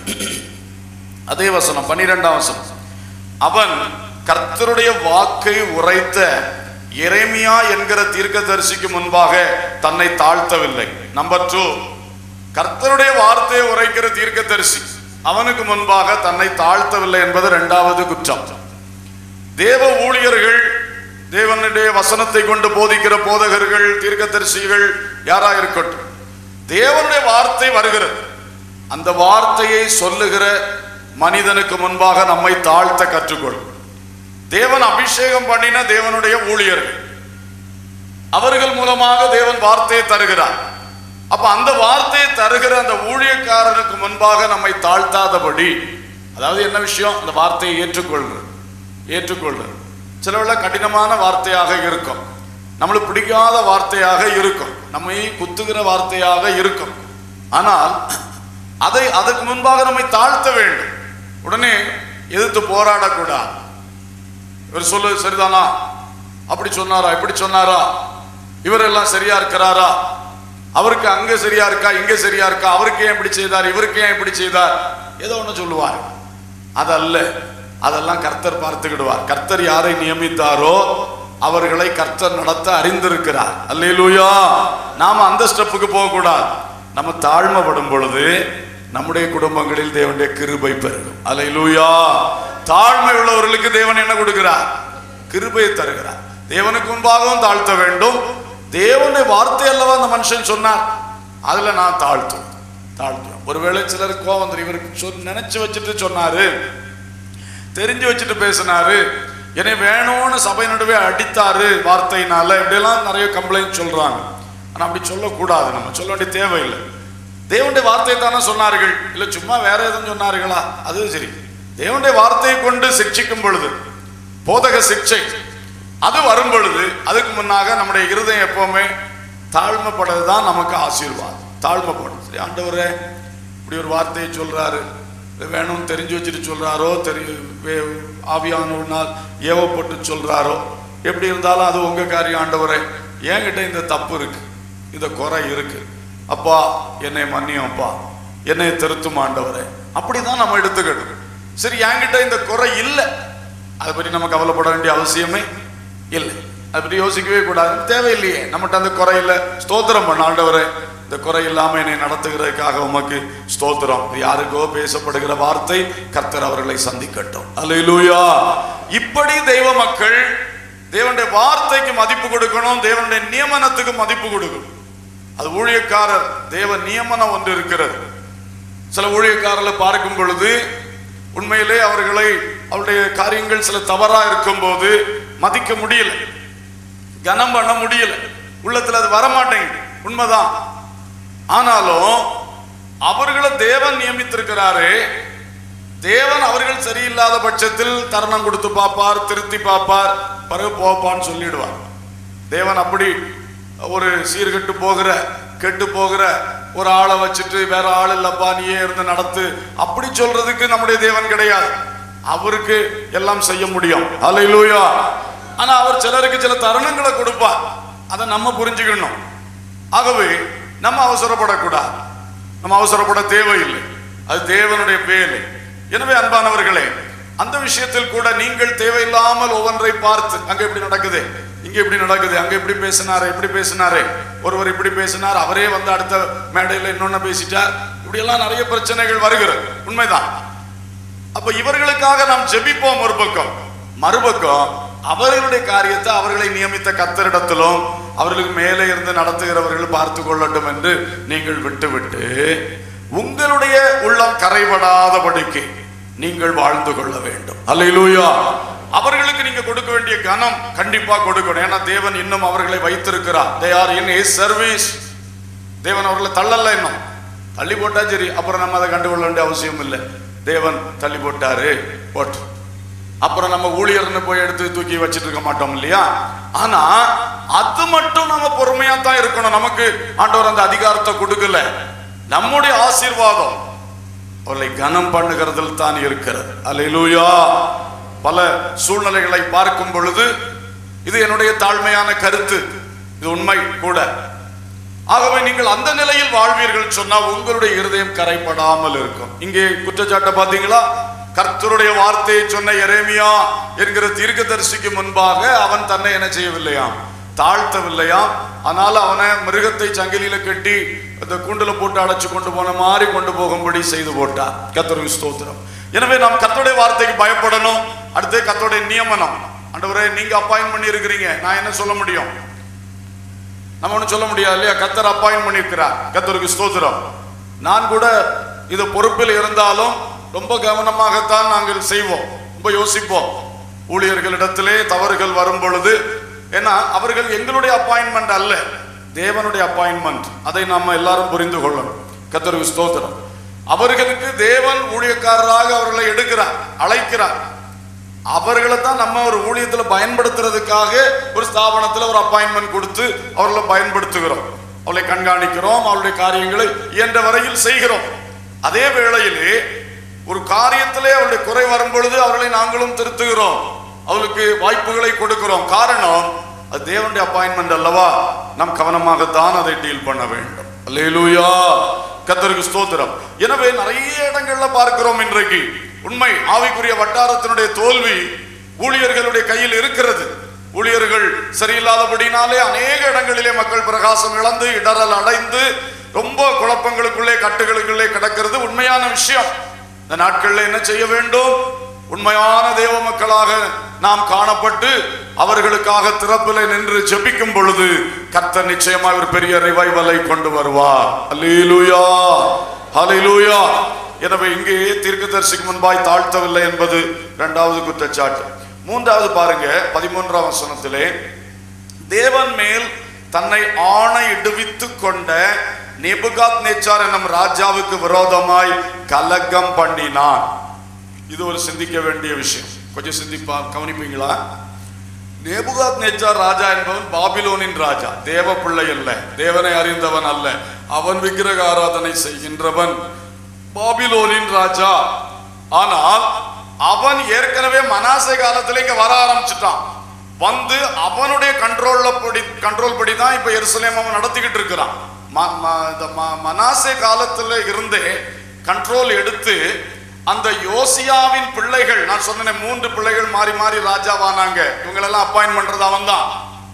[SPEAKER 1] அதே வசனம் பன்னிரெண்டாம் வசனம் அவன் கர்த்தருடைய வாக்கை உரைத்த எரேமியா என்கிற தீர்க்கதரிசிக்கு முன்பாக தன்னை தாழ்த்தவில்லை நம்பர் டூ கர்த்தருடைய வார்த்தையை உரைக்கிற தீர்க்கதரிசி அவனுக்கு முன்பாக தன்னை தாழ்த்தவில்லை என்பது இரண்டாவது குற்றம் தேவ ஊழியர்கள் தேவனுடைய வசனத்தை கொண்டு போதிக்கிற போதகர்கள் தீர்க்கதரிசிகள் யாரா இருக்கட்டும் தேவனுடைய வார்த்தை வருகிறது அந்த வார்த்தையை சொல்லுகிற மனிதனுக்கு முன்பாக நம்மை தாழ்த்த கற்றுக்கொள் தேவன் அபிஷேகம் பண்ணின தேவனுடைய ஊழியர்கள் அவர்கள் மூலமாக தேவன் வார்த்தையை தருகிறார் அப்ப அந்த வார்த்தையை தருகிற அந்த ஊழியக்காரனுக்கு முன்பாக நம்மை தாழ்த்தாதபடி அதாவது என்ன விஷயம் அந்த வார்த்தையை ஏற்றுக்கொள்றது ஏற்றுக்கொள்றது சிலவுல கடினமான வார்த்தையாக இருக்கும் நம்மளுக்கு பிடிக்காத வார்த்தையாக இருக்கும் நம்மை குத்துகிற வார்த்தையாக இருக்கும் ஆனால் அதை அதுக்கு முன்பாக நம்மை தாழ்த்த வேண்டும் உடனே எதிர்த்து போராடக்கூடாது இவர் சொல்லு சரிதானா அப்படி சொன்னாரா இப்படி சொன்னாரா இவரெல்லாம் சரியா இருக்கிறாரா அவருக்கு அங்க சரியா இருக்கா இங்க சரியா இருக்கா அவருக்கு ஏன் இப்படி செய்தார் இவருக்கு ஏன் இப்படி செய்தார் ஏதோ ஒண்ணு சொல்லுவார் அதல்ல அதெல்லாம் கர்த்தர் பார்த்துக்கிடுவார் கர்த்தர் யாரை நியமித்தாரோ அவர்களை கர்த்தர் நடத்த அறிந்திருக்கிறார் அல்லேலூயா நாம அந்த ஸ்டெப்புக்கு போக கூடாது நம்ம தாழ்மைப்படும் பொழுது நம்முடைய குடும்பங்களில் தேவனுடைய கிருபை பெருகும் அல்லேலூயா தாழ்மை உள்ளவர்களுக்கு தேவன் என்ன கொடுக்கிறார் கிருபையை தருகிறார் தேவனுக்கு முன்பாகவும் தாழ்த்த வேண்டும் தேவனுடைய வார்த்தை அல்லவா அந்த மனுஷன் சொன்னார் அதுல நான் தாழ்த்துவேன் தாழ்த்துவேன் ஒருவேளை சிலருக்கு கோவம் வந்துரும். இவருக்கு சொல் நினைச்சு வச்சுட்டு சொன்னாரு தெரிஞ்சு வச்சுட்டு பேசினாரு என்னை வேணும்னு சபை நடுவே அடித்தாரு வார்த்தையினால இப்படியெல்லாம் நிறைய கம்ப்ளைண்ட் சொல்றாங்க ஆனா அப்படி சொல்லக்கூடாது நம்ம சொல்ல வேண்டிய தேவையில்லை தேவனுடைய வார்த்தை தானே சொன்னார்கள் இல்ல சும்மா வேற எதுவும் சொன்னார்களா அதுவும் சரி தேவனுடைய வார்த்தையை கொண்டு சிக்ஷிக்கும் பொழுது போதக சிக்ஷை அது வரும் பொழுது அதுக்கு முன்னாக நம்முடைய இருதயம் எப்பவுமே தாழ்மைப்படுறது தான் நமக்கு ஆசீர்வாதம் தாழ்மைப்படும் சரி ஆண்டவரே இப்படி ஒரு வார்த்தையை சொல்றாரு இது வேணும்னு தெரிஞ்சு வச்சுட்டு சொல்றாரோ தெரி வே- ஆவியானவனால் ஏவப்பட்டு சொல்றாரோ எப்படி இருந்தாலும் அது உங்க காரியம் ஆண்டவரே என்கிட்ட இந்த தப்பு இருக்கு இந்த குறை இருக்கு அப்பா என்னை மன்னியும் அப்பா என்னை திருத்தும் ஆண்டவரே அப்படிதான் நம்ம எடுத்துக்கணும் சரி என்கிட்ட இந்த குறை இல்லை அதை பற்றி நம்ம கவலைப்பட வேண்டிய அவசியமே இல்லை அதை பற்றி யோசிக்கவே கூடாது தேவையில்லையே நம்மகிட்ட அந்த குறை இல்லை ஸ்தோத்திரம் பண்ண ஆண்டவரே இந்த குறை இல்லாம என்னை நடத்துகிறதுக்காக உமக்கு ஸ்தோத்திரம் இது யாருக்கோ பேசப்படுகிற வார்த்தை கர்த்தர் அவர்களை சந்திக்கட்டும் அல்லேலூயா இப்படி தெய்வ மக்கள் தேவனுடைய வார்த்தைக்கு மதிப்பு கொடுக்கணும் தேவனுடைய நியமனத்துக்கு மதிப்பு கொடுக்கணும் அது ஊழியக்காரர் தேவ நியமனம் ஒன்று இருக்கிறது சில ஊழியக்காரர்களை பார்க்கும் பொழுது உண்மையிலே அவர்களை அவருடைய காரியங்கள் சில தவறா இருக்கும்போது மதிக்க முடியல கனம் பண்ண முடியல உள்ளத்துல அது வரமாட்டேங்குது உண்மைதான் ஆனாலும் அவர்களை தேவன் நியமித்திருக்கிறாரு தேவன் அவர்கள் சரியில்லாத பட்சத்தில் தருணம் கொடுத்து பார்ப்பார் திருத்தி பார்ப்பார் பிறகு போப்பான்னு சொல்லிடுவார் தேவன் அப்படி ஒரு சீர்கெட்டு போகிற கெட்டு போகிற ஒரு ஆளை வச்சுட்டு வேற ஆள் இல்லப்பா நீயே இருந்து நடத்து அப்படி சொல்றதுக்கு நம்முடைய தேவன் கிடையாது அவருக்கு எல்லாம் செய்ய முடியும் அல்லேலூயா ஆனா அவர் சிலருக்கு சில தருணங்களை கொடுப்பார் அதை நம்ம புரிஞ்சுக்கணும் ஆகவே நம்ம அவசரப்படக்கூடாது நம்ம அவசரப்பட தேவையில்லை அது தேவனுடைய வேலை எனவே அன்பானவர்களே அந்த விஷயத்தில் கூட நீங்கள் தேவையில்லாமல் ஒவ்வொன்றை பார்த்து அங்க எப்படி நடக்குது இங்க எப்படி நடக்குது அங்க எப்படி பேசினாரு எப்படி பேசினாரு ஒருவர் இப்படி பேசினார் அவரே வந்து அடுத்த மேடையில இன்னொன்னு பேசிட்டார் இப்படி எல்லாம் நிறைய பிரச்சனைகள் வருகிறது உண்மைதான் அப்ப இவர்களுக்காக நாம் ஜெபிப்போம் ஒரு பக்கம் மறுபக்கம் அவர்களுடைய காரியத்தை அவர்களை நியமித்த கத்தரிடத்திலும் அவர்களுக்கு மேலே இருந்து நடத்துகிறவர்கள் பார்த்து கொள்ளட்டும் என்று நீங்கள் விட்டுவிட்டு உங்களுடைய உள்ளம் கரைபடாதபடிக்கு நீங்கள் வாழ்ந்து கொள்ள வேண்டும் அல்லேலூயா அவர்களுக்கு நீங்க கொடுக்க வேண்டிய கனம் கண்டிப்பா கொடுக்கணும் ஏன்னா தேவன் இன்னும் அவர்களை வைத்திருக்கிறார் they are in A service தேவன் அவர்களை தள்ளல இன்னும் தள்ளி போட்டா சரி அப்புறம் நம்ம அதை கண்டுகொள்ள வேண்டிய அவசியம் இல்லை தேவன் தள்ளி போட்டாரு போட்டு அப்புறம் நம்ம ஊழியர்னு போய் எடுத்து தூக்கி வச்சிட்டு இருக்க மாட்டோம் இல்லையா ஆனா அது மட்டும் நம்ம பொறுமையா தான் இருக்கணும் நமக்கு ஆண்டவர் அந்த அதிகாரத்தை கொடுக்கல நம்முடைய ஆசீர்வாதம் அவர்களை கனம் பண்ணுகிறதில் தான் இருக்கிறது அல்லேலூயா பல சூழ்நிலைகளை பார்க்கும் பொழுது இது என்னுடைய தாழ்மையான கருத்து இது உண்மை கூட ஆகவே நீங்கள் அந்த நிலையில் வாழ்வீர்கள் சொன்னால் உங்களுடைய இருதயம் கரைப்படாமல் இருக்கும் இங்கே குற்றச்சாட்டை பார்த்தீங்களா கர்த்தருடைய வார்த்தையை சொன்ன எரேமியா என்கிற தீர்க்கதரிசிக்கு முன்பாக அவன் தன்னை என்ன செய்யவில்லையாம் தாழ்த்தவில்லையாம் ஆனால் அவனை மிருகத்தை சங்கிலியில கட்டி அந்த கூண்டுல போட்டு அடைச்சு கொண்டு போன மாதிரி கொண்டு போகும்படி செய்து போட்டார் கர்த்தருக்கு ஸ்தோத்திரம் எனவே நாம் கர்த்தருடைய வார்த்தைக்கு பயப்படணும் அடுத்து கர்த்தருடைய நியமனம் ஆண்டவரே நீங்க அப்பாயின் பண்ணி இருக்கிறீங்க நான் என்ன சொல்ல முடியும் நம்ம ஒன்றும் சொல்ல முடியாது இல்லையா கத்தர் அப்பாயின் பண்ணியிருக்கிறார் கத்தருக்கு ஸ்தோத்திரம் நான் கூட இது பொறுப்பில் இருந்தாலும் ரொம்ப கவனமாகத்தான் நாங்கள் செய்வோம் ரொம்ப யோசிப்போம் ஊழியர்களிடத்திலே தவறுகள் வரும் பொழுது ஏன்னா அவர்கள் எங்களுடைய அப்பாயின்மெண்ட் அல்ல தேவனுடைய அப்பாயின்மெண்ட் அதை நாம எல்லாரும் புரிந்து கொள்ளணும் கத்தருக்கு ஸ்தோத்திரம் அவர்களுக்கு தேவன் ஊழியக்காரராக அவர்களை எடுக்கிறார் அழைக்கிறார் அவர்களை தான் நம்ம ஒரு ஊழியத்துல பயன்படுத்துறதுக்காக ஒரு ஸ்தாபனத்துல ஒரு அப்பாயின்மெண்ட் கொடுத்து அவர்களை பயன்படுத்துகிறோம் அவளை கண்காணிக்கிறோம் அவளுடைய காரியங்களை இயன்ற வரையில் செய்கிறோம் அதே வேளையிலே ஒரு காரியத்திலே அவருடைய குறை வரும் பொழுது அவர்களை நாங்களும் திருத்துகிறோம் அவளுக்கு வாய்ப்புகளை கொடுக்கிறோம் காரணம் அது தேவனுடைய அப்பாயின்மெண்ட் அல்லவா நாம் கவனமாகத்தான் அதை டீல் பண்ண வேண்டும் அல்லேலூயா கத்தருக்கு ஸ்தோத்திரம் எனவே நிறைய இடங்கள்ல பார்க்கிறோம் இன்றைக்கு உண்மை ஆவிக்குரிய வட்டாரத்தினுடைய தோல்வி ஊழியர்களுடைய கையில் இருக்கிறது ஊழியர்கள் சரியில்லாதபடினாலே அநேக இடங்களிலே மக்கள் பிரகாசம் இழந்து இடரல் அடைந்து ரொம்ப குழப்பங்களுக்குள்ளே கட்டுகளுக்குள்ளே கிடக்கிறது உண்மையான விஷயம் இந்த நாட்களில் என்ன செய்ய வேண்டும் உண்மையான தேவ மக்களாக நாம் காணப்பட்டு அவர்களுக்காக திறப்பிலே நின்று ஜெபிக்கும் பொழுது கர்த்தர் நிச்சயமா ஒரு பெரிய ரிவைவலை கொண்டு வருவார் அல்லேலூயா ஹalleluya எனவே இங்கே தீர்க்கதரிசிக்கு முன்பாய் தாழ்த்தவில்லை என்பது இரண்டாவது குற்றச்சாட்டு மூன்றாவது பாருங்க பதிமூன்றாம் வசனத்திலே தேவன் மேல் தன்னை ஆணையிடுவித்துக் கொண்ட நெபுகாத் நேச்சார் என்னும் ராஜாவுக்கு விரோதமாய் கலகம் பண்ணினான் இது ஒரு சிந்திக்க வேண்டிய விஷயம் கொஞ்சம் சிந்திப்பா கவனிப்பீங்களா நேபுகாத் நேச்சார் ராஜா என்பவன் பாபிலோனின் ராஜா தேவ பிள்ளை அல்ல தேவனை அறிந்தவன் அல்ல அவன் விக்கிரக ஆராதனை செய்கின்றவன் பாபிலோனின் ராஜா ஆனால் அவன் ஏற்கனவே மனாசே காலத்துல இங்க வர ஆரம்பிச்சிட்டான் வந்து அவனுடைய கண்ட்ரோல்ல படி கண்ட்ரோல் படி தான் இப்ப எருசலேம் அவன் நடத்திக்கிட்டு இருக்கிறான் ம- ம- இந்த ம- மனாசே காலத்துல இருந்தே கண்ட்ரோல் எடுத்து அந்த யோசியாவின் பிள்ளைகள் நான் சொன்னேன் மூன்று பிள்ளைகள் மாறி மாறி ராஜாவானாங்க இவங்களெல்லாம் அப்பாயின்ட் பண்றது அவன் தான்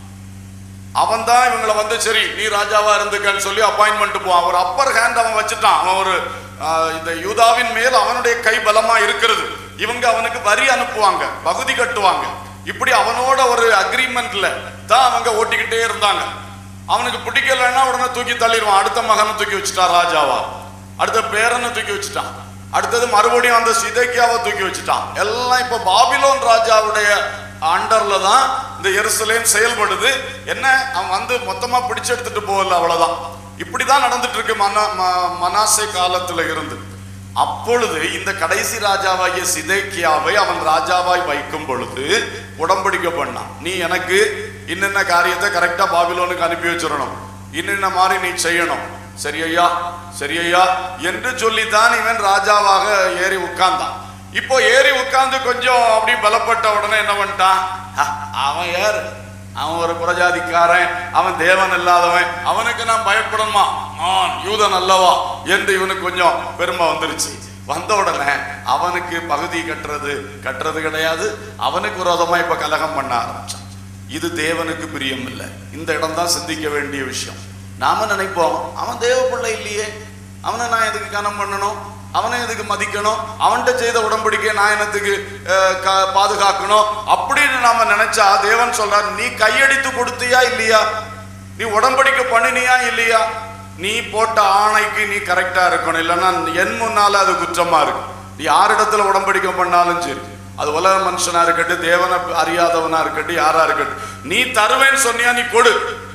[SPEAKER 1] அவன் தான் இவங்களை வந்து சரி நீ ராஜாவா இருந்துக்கன்னு சொல்லி அப்பாயின்மெண்ட் போவான் ஒரு அப்பர் ஹேண்ட் அவன் வச்சுட்டான் அவன் ஒரு ஆஹ், இந்த யூதாவின் மேல் அவனுடைய கை பலமா இருக்கிறது இவங்க அவனுக்கு வரி அனுப்புவாங்க பகுதி கட்டுவாங்க இப்படி அவனோட ஒரு அக்ரிமெண்ட்ல தான் அவங்க ஓட்டிக்கிட்டே இருந்தாங்க அவனுக்கு பிடிக்கலைன்னா உடனே தூக்கி தள்ளிடுவான் அடுத்த மகனை தூக்கி வச்சுட்டான் ராஜாவா அடுத்த பேரனை தூக்கி வச்சுட்டான் அடுத்தது மறுபடியும் அந்த சிதைக்கியாவை தூக்கி வச்சுட்டான் எல்லாம் இப்ப பாபிலோன் ராஜாவுடைய அண்டர்ல தான் இந்த எருசலேம் செயல்படுது என்ன அவன் வந்து மொத்தமா பிடிச்சு எடுத்துட்டு போகல அவ்வளவுதான் இப்படிதான் நடந்துட்டு இருக்கு மன ம- மனாசே காலத்துல இருந்து அப்பொழுது இந்த கடைசி ராஜாவாகிய சிதைக்கியாவை அவன் ராஜாவாய் வைக்கும் பொழுது உடம்படிக்கை பண்ணான் நீ எனக்கு இன்னென்ன காரியத்தை கரெக்டா பாபிலோனுக்கு அனுப்பி வச்சிடணும் இன்னென்ன மாதிரி நீ செய்யணும் சரியையா சரியையா என்று சொல்லித்தான் இவன் ராஜாவாக ஏறி உட்கார்ந்தான் இப்போ ஏறி உட்கார்ந்து கொஞ்சம் அப்படி பலப்பட்ட உடனே என்ன பண்ணிட்டான் "ஹ, அவன் யாரு அவன் ஒரு புரஜாதிக்காரன் அவன் தேவன் இல்லாதவன் அவனுக்கு நான் பயப்படணுமா நான் யூதன் அல்லவா என்று இவனுக்கு கொஞ்சம் பெருமை வந்துருச்சு வந்த உடனே அவனுக்கு பகுதி கட்டுறது கட்டுறது கிடையாது அவனுக்கு விரோதமா இப்ப கலகம் பண்ண ஆரம்பிச்சான் இது தேவனுக்கு பிரியம் இல்லை இந்த இடம் தான் சிந்திக்க வேண்டிய விஷயம் நாம நினைப்போம் அவன் தேவ பிள்ளை இல்லையே அவனை நான் எதுக்கு கனம் பண்ணணும் அவனை எதுக்கு மதிக்கணும் அவன்கிட்ட செய்த உடன்படிக்கை நான் என்னத்துக்கு அஹ், க- பாதுகாக்கணும் அப்படின்னு நாம நினைச்சா தேவன் சொல்றார் நீ கையடித்து கொடுத்தியா இல்லையா நீ உடன்படிக்கை பண்ணினியா இல்லையா நீ போட்ட ஆணைக்கு நீ கரெக்டா இருக்கணும் இல்லைன்னா என் முன்னால அது குற்றமா இருக்கு நீ யாரிடத்துல உடன்படிக்கை பண்ணாலும் சரி அது உலக மனுஷனா இருக்கட்டும் தேவனை அறியாதவனா இருக்கட்டும் யாரா இருக்கட்டும் நீ தருவேன்னு சொன்னியா நீ கொடு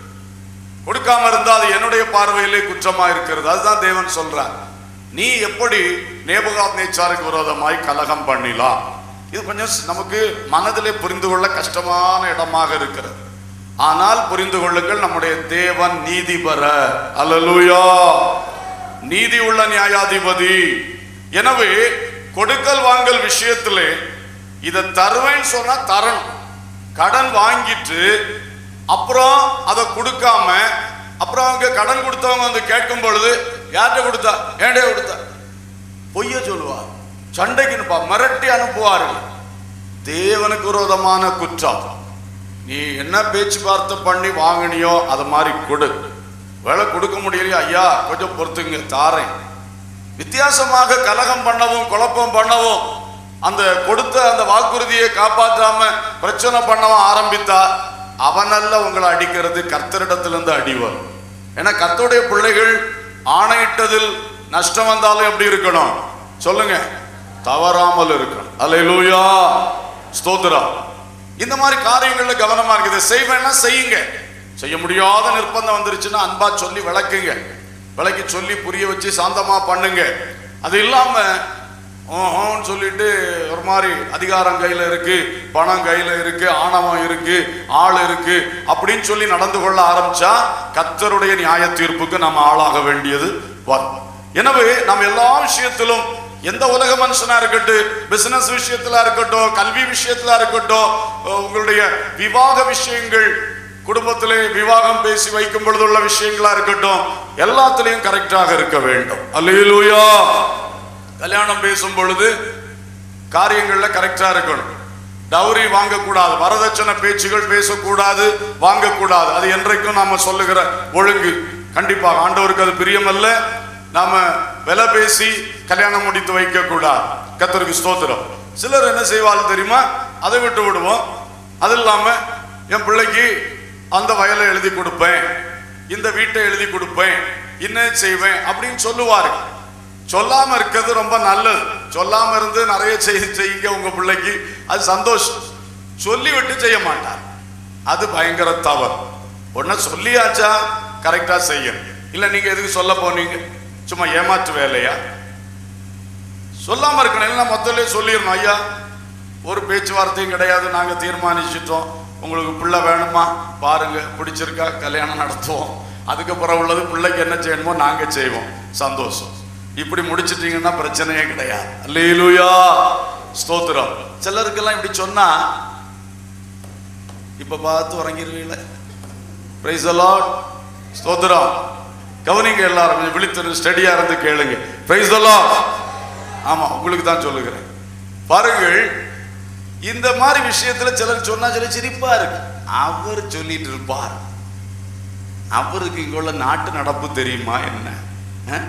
[SPEAKER 1] கொடுக்காம இருந்தா அது என்னுடைய பார்வையிலே குற்றமா இருக்கிறது அதுதான் தேவன் சொல்றார் நீ எப்படி நேபுகாத் நேச்சாருக்கு விரோதமாய் கலகம் பண்ணிலாம் இது கொஞ்சம் ஸ்- நமக்கு மனதிலே புரிந்து கொள்ள கஷ்டமான இடமாக இருக்கிறது ஆனால் புரிந்து கொள்ளுங்கள் நம்முடைய தேவன் நீதிபர அல்லேலூயா நீதி உள்ள நியாயாதிபதி எனவே கொடுக்கல் வாங்கல் விஷயத்திலே இதை தருவேன்னு சொன்னா தரணும் கடன் வாங்கிட்டு அப்புறம் அதை கொடுக்காம அப்புறம் அவங்க கடன் கொடுத்தவங்க வந்து கேட்கும் பொழுது யார்கிட்ட கொடுத்தா ஏண்டே கொடுத்தா பொய்ய சொல்லுவார் சண்டைக்கு நிப்பா மிரட்டி அனுப்புவார்கள் தேவனுக்கு விரோதமான குற்றம் நீ என்ன பேச்சுவார்த்தை பண்ணி வாங்கினியோ அது மாதிரி கொடு வேலை கொடுக்க முடியலையா ஐயா கொஞ்சம் பொறுத்துங்க தாரேன் வித்தியாசமாக கலகம் பண்ணவும் குழப்பம் பண்ணவும் அந்த கொடுத்த அந்த வாக்குறுதியை காப்பாற்றாம பிரச்சனை பண்ணவும் ஆரம்பித்தா அவனல்ல உங்களை அடிக்கிறது கர்த்தரிடத்திலிருந்து அடி வரும் ஏன்னா கர்த்தருடைய பிள்ளைகள் ஆணையிட்டதில் நஷ்டம் வந்தாலும் எப்படி இருக்கணும் சொல்லுங்க தவறாமல் இருக்கணும் அல்லேலூயா ஸ்தோத்திரம் இந்த மாதிரி காரியங்கள்ல கவனமா இருக்குது இதை செய்வேன்னா செய்யுங்க செய்ய முடியாத நிர்பந்தம் வந்துருச்சுன்னா அன்பா சொல்லி விளக்குங்க விளக்கி சொல்லி புரிய வச்சு சாந்தமா பண்ணுங்க அது இல்லாம ஓஹோன்னு சொல்லிட்டு ஒரு மாதிரி அதிகாரம் கையில இருக்கு பணம் கையில இருக்கு ஆணவம் இருக்கு ஆள் இருக்கு அப்படின்னு சொல்லி நடந்து கொள்ள ஆரம்பிச்சா கத்தருடைய நியாய தீர்ப்புக்கு நாம் ஆளாக வேண்டியது வரும் எனவே நாம் எல்லா விஷயத்திலும் எந்த உலக மனுஷனா இருக்கட்டும் பிசினஸ் விஷயத்துல இருக்கட்டும் கல்வி விஷயத்துல இருக்கட்டும் அஹ் உங்களுடைய விவாக விஷயங்கள் குடும்பத்திலே விவாகம் பேசி வைக்கும் பொழுதுள்ள விஷயங்களா இருக்கட்டும் எல்லாத்துலயும் கரெக்டாக இருக்க வேண்டும் அல்லேலூயா கல்யாணம் பேசும் பொழுது காரியங்கள்ல கரெக்டா இருக்கணும் டவுரி வாங்கக்கூடாது வரதட்சணை பேச்சுகள் பேசக்கூடாது வாங்கக்கூடாது அது என்றைக்கும் நாம சொல்லுகிற ஒழுங்கு கண்டிப்பாக ஆண்டவருக்கு அது பிரியமல்ல நாம விலை பேசி கல்யாணம் முடித்து வைக்க கூடாது கத்தருக்கு ஸ்தோத்திரம் சிலர் என்ன செய்வார்கள் தெரியுமா அதை விட்டு விடுவோம் அது இல்லாம என் பிள்ளைக்கு அந்த வயலை எழுதி கொடுப்பேன் இந்த வீட்டை எழுதி கொடுப்பேன் இன்னும் செய்வேன் அப்படின்னு சொல்லுவார்கள் சொல்லாம இருக்கிறது ரொம்ப நல்லது சொல்லாம இருந்து நிறைய செய்தி செய்யுங்க உங்க பிள்ளைக்கு அது சந்தோஷம் சொல்லி விட்டு செய்ய மாட்டார் அது பயங்கர தவறு ஒன்ன சொல்லியாச்சா கரெக்டா செய்யணும் இல்ல நீங்க எதுக்கு சொல்ல போனீங்க சும்மா ஏமாற்று வேலையா சொல்லாம இருக்கணும் இல்லைன்னா மொத்தலே சொல்லிடணும் ஐயா ஒரு பேச்சுவார்த்தையும் கிடையாது நாங்க தீர்மானிச்சிட்டோம் உங்களுக்கு பிள்ளை வேணுமா பாருங்க பிடிச்சிருக்கா கல்யாணம் நடத்துவோம் அதுக்கப்புறம் உள்ளது பிள்ளைக்கு என்ன செய்யணுமோ நாங்க செய்வோம் சந்தோஷம் இப்படி முடிச்சிட்டீங்கன்னா பிரச்சனையே கிடையாது அல்லேலூயா ஸ்தோத்திரம் சிலருக்கெல்லாம் இப்படி சொன்னா இப்ப பார்த்து உறங்கிருவீங்கள பிரைஸ் அலாட் ஸ்தோத்திரம் கவனிங்க எல்லாரும் கொஞ்சம் விழித்திரு ஸ்டடியா இருந்து கேளுங்க பிரைஸ் அலாட் ஆமா உங்களுக்கு தான் சொல்லுகிறேன் பாருங்கள் இந்த மாதிரி விஷயத்துல சிலர் சொன்னா சில சிரிப்பா இருக்கு அவர் சொல்லிட்டு இருப்பார் அவருக்கு இங்க உள்ள நாட்டு நடப்பு தெரியுமா என்ன அஹ்?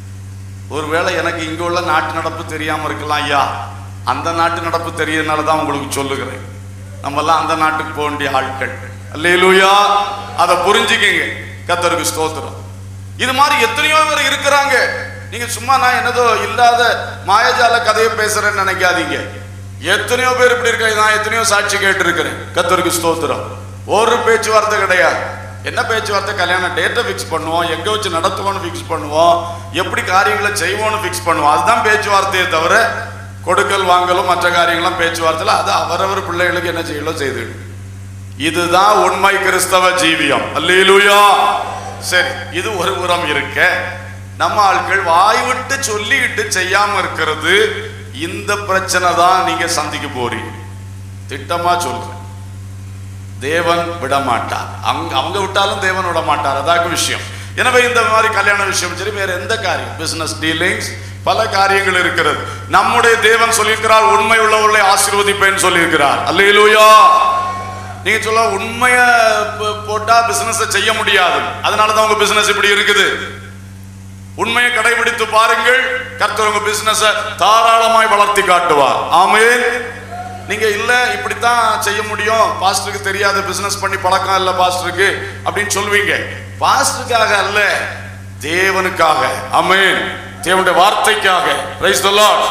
[SPEAKER 1] ஒருவேளை எனக்கு இங்க உள்ள நாட்டு நடப்பு தெரியாம இருக்கலாம் ஐயா அந்த நாட்டு நடப்பு தெரியறதுனால தான் உங்களுக்கு சொல்லுகிறேன் நம்ம எல்லாம் அந்த நாட்டுக்கு போக வேண்டிய ஆட்கள் அல்லேலூயா அதை புரிஞ்சுக்கங்க கத்தருக்கு ஸ்தோத்திரம் இது மாதிரி எத்தனையோ பேர் இருக்கிறாங்க நீங்க சும்மா நான் என்னதோ இல்லாத மாயஜால கதையை பேசுறேன்னு நினைக்காதீங்க எத்தனையோ பேர் இப்படி இருக்காங்க நான் எத்தனையோ சாட்சி கேட்டு இருக்கிறேன் கத்தருக்கு ஸ்தோத்திரம் ஒரு பேச்சுவார்த்தை கிடையாது என்ன பேச்சுவார்த்தை கல்யாணம் டேட்டை ஃபிக்ஸ் பண்ணுவோம் எங்க வச்சு நடத்துவோம்னு ஃபிக்ஸ் பண்ணுவோம் எப்படி காரியங்களை செய்வோம்னு ஃபிக்ஸ் பண்ணுவோம் அதுதான் பேச்சுவார்த்தையே தவிர கொடுக்கல் வாங்கலும் மற்ற காரியங்களும் பேச்சுவார்த்தையில் அது அவரவர் பிள்ளைகளுக்கு என்ன செய்யலாம் செய்து இதுதான் உண்மை கிறிஸ்தவ ஜீவியம் அல்லேலூயா சரி இது ஒரு புறம் இருக்க நம்ம ஆட்கள் வாய் விட்டு சொல்லிக்கிட்டு செய்யாம இருக்கிறது இந்த பிரச்சனை தான் நீங்க சந்திக்க போறீங்க திட்டமா சொல்றேன் தேவன் விட மாட்டார் அவங்க அவங்க விட்டாலும் தேவன் விட மாட்டார் அதாக விஷயம் எனவே இந்த மாதிரி கல்யாண விஷயம் சரி வேற எந்த காரியம் பிசினஸ் டீலிங்ஸ் பல காரியங்கள் இருக்கிறது நம்முடைய தேவன் சொல்லியிருக்கிறார் உண்மை உள்ளவர்களை ஆசீர்வதிப்பேன் சொல்லியிருக்கிறார் அல்லேலூயா நீங்க சொல்ல உண்மைய போ- போட்டா பிசினஸ் செய்ய முடியாது அதனால தான் உங்க பிசினஸ் இப்படி இருக்குது உண்மையை கடைபிடித்து பாருங்கள் கர்த்தர் உங்க பிசினஸ் தாராளமாய் வளர்த்தி காட்டுவார் ஆமென் நீங்க இல்ல இப்படித்தான் செய்ய முடியும் பாஸ்டருக்கு தெரியாத பிசினஸ் பண்ணி பழக்கம் இல்ல பாஸ்டருக்கு அப்படின்னு சொல்லுவீங்க பாஸ்டருக்காக அல்ல தேவனுக்காக ஆமென் தேவனுடைய வார்த்தைக்காக பிரைஸ் தி லார்ட்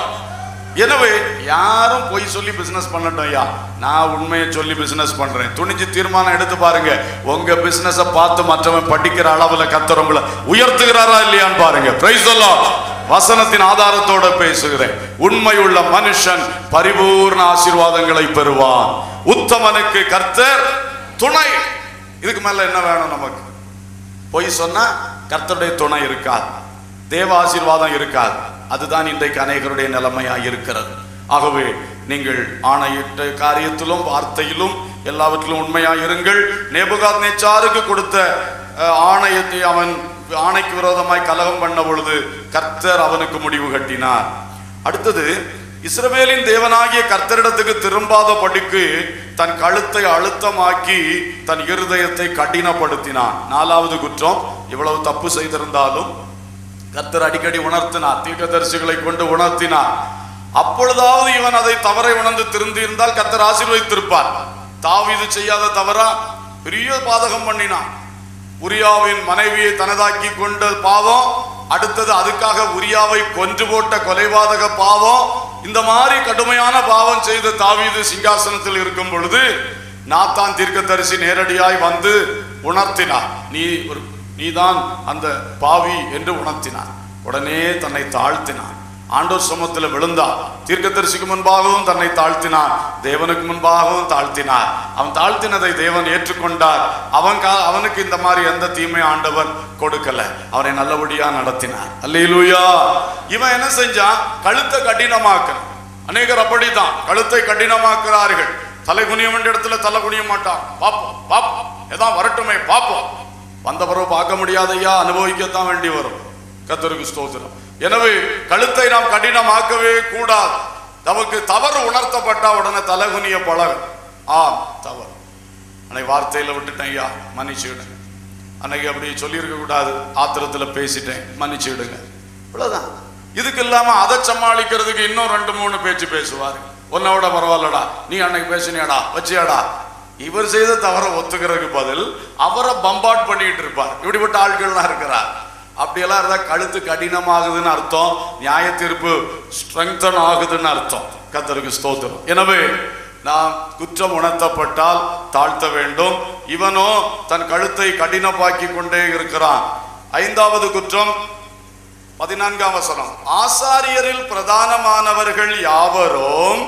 [SPEAKER 1] எனவே யாரும் பொய் சொல்லி பிசினஸ் பண்ணட்டும் ஐயா நான் உண்மையை சொல்லி பிசினஸ் பண்றேன் துணிஞ்சு தீர்மானம் எடுத்து பாருங்க உங்க பிசினஸ பார்த்து மற்றவன் படிக்கிற அளவுல கத்தர் உங்களை உயர்த்துகிறாரா இல்லையான்னு பாருங்க பிரைஸ் வசனத்தின் ஆதாரத்தோட பேசுகிறேன் உண்மை உள்ள மனுஷன் பரிபூர்ண ஆசீர்வாதங்களை பெறுவான் உத்தமனுக்கு கர்த்தர் துணை இதுக்கு மேல என்ன வேணும் நமக்கு பொய் சொன்னா கர்த்தருடைய துணை இருக்காது தேவ ஆசீர்வாதம் இருக்காது அதுதான் இன்றைக்கு அநேகருடைய நிலைமையா இருக்கிறது ஆகவே நீங்கள் ஆணையிட்ட காரியத்திலும் வார்த்தையிலும் எல்லாவற்றிலும் உண்மையா இருங்கள் நேபுகாத் நேச்சாருக்கு கொடுத்த அஹ், ஆணையத்தை அவன் ஆணைக்கு விரோதமாய் கலகம் பண்ண பொழுது கர்த்தர் அவனுக்கு முடிவு கட்டினார் அடுத்தது இஸ்ரவேலின் தேவனாகிய கர்த்தரிடத்துக்கு திரும்பாத படிக்கு தன் கழுத்தை அழுத்தமாக்கி தன் இருதயத்தை கடினப்படுத்தினான் நாலாவது குற்றம் இவ்வளவு தப்பு செய்திருந்தாலும் கர்த்தர் அடிக்கடி உணர்த்தினார் தீர்க்கதரிசிகளை கொண்டு உணர்த்தினார் அப்பொழுதாவது இவன் அதை தவறை உணர்ந்து திருந்தி இருந்தால் கர்த்தர் ஆசீர்வதித்திருப்பார் தாவீது செய்யாத தவறா பெரிய பாதகம் பண்ணினான் உரியாவின் மனைவியை தனதாக்கி கொண்ட பாவம் அடுத்தது அதுக்காக உரியாவை கொன்று போட்ட கொலைபாதக பாவம் இந்த மாதிரி கடுமையான பாவம் செய்த தாவீது சிங்காசனத்தில் இருக்கும் பொழுது நாத்தான் தீர்க்கதரிசி நேரடியாய் வந்து உணர்த்தினார் நீ ஒரு நீதான் அந்த பாவி என்று உணர்த்தினார் உடனே தன்னை தாழ்த்தினான் ஆண்டோர் சமத்தில் விழுந்தார் தீர்க்கதரிசிக்கு முன்பாகவும் தன்னை தாழ்த்தினார் தேவனுக்கு முன்பாகவும் தாழ்த்தினார் அவன் தாழ்த்தினதை தேவன் ஏற்றுக்கொண்டார் அவன் கா அவனுக்கு இந்த மாதிரி எந்த தீமை ஆண்டவர் கொடுக்கல அவனை நல்லபடியா நடத்தினார் அல்லேலூயா இவன் என்ன செஞ்சான் கழுத்தை கடினமாக்க அநேகர் அப்படித்தான் கழுத்தை கடினமாக்குறார்கள் தலை குனிய வேண்டிய இடத்துல தலை குனிய மாட்டான் பாப்போம் பாப்போம் ஏதான் வரட்டுமே பாப்போம் வந்த பிறகு பார்க்க முடியாதையா அனுபவிக்கத்தான் வேண்டி வரும் கத்தருக்கு ஸ்தோத்திரம் எனவே கழுத்தை நாம் கடினமாக்கவே கூடாது நமக்கு தவறு உணர்த்தப்பட்டா உடனே தலகுனிய பழகும் ஆம் தவறு அன்னைக்கு வார்த்தையில விட்டுட்டேன் ஐயா மன்னிச்சுடுங்க அன்னைக்கு அப்படி சொல்லியிருக்க கூடாது ஆத்திரத்துல பேசிட்டேன் மன்னிச்சுடுங்க இவ்வளவுதான் இதுக்கு இல்லாம அதை சமாளிக்கிறதுக்கு இன்னும் ரெண்டு மூணு பேச்சு பேசுவார் உன்னோட பரவாயில்லடா நீ அன்னைக்கு பேசினியாடா வச்சியாடா இவர் செய்த தவறை ஒத்துக்கிறதுக்கு பதில் அவரை பம்பாட் பண்ணிட்டு இருப்பார் இப்படிப்பட்ட ஆட்கள்லாம் இருக்கிறார் அப்படியெல்லாம் இருந்தா கழுத்து கடினமாகுதுன்னு அர்த்தம் நியாய தீர்ப்பு ஸ்ட்ரெங்தன் ஆகுதுன்னு அர்த்தம் கத்தருக்கு ஸ்தோத்திரம் எனவே நாம் குற்றம் உணர்த்தப்பட்டால் தாழ்த்த வேண்டும் இவனோ தன் கழுத்தை கடினமாக்கி கொண்டே இருக்கிறான் ஐந்தாவது குற்றம் பதினான்காம் வசனம் ஆசாரியரில் பிரதானமானவர்கள் யாவரும்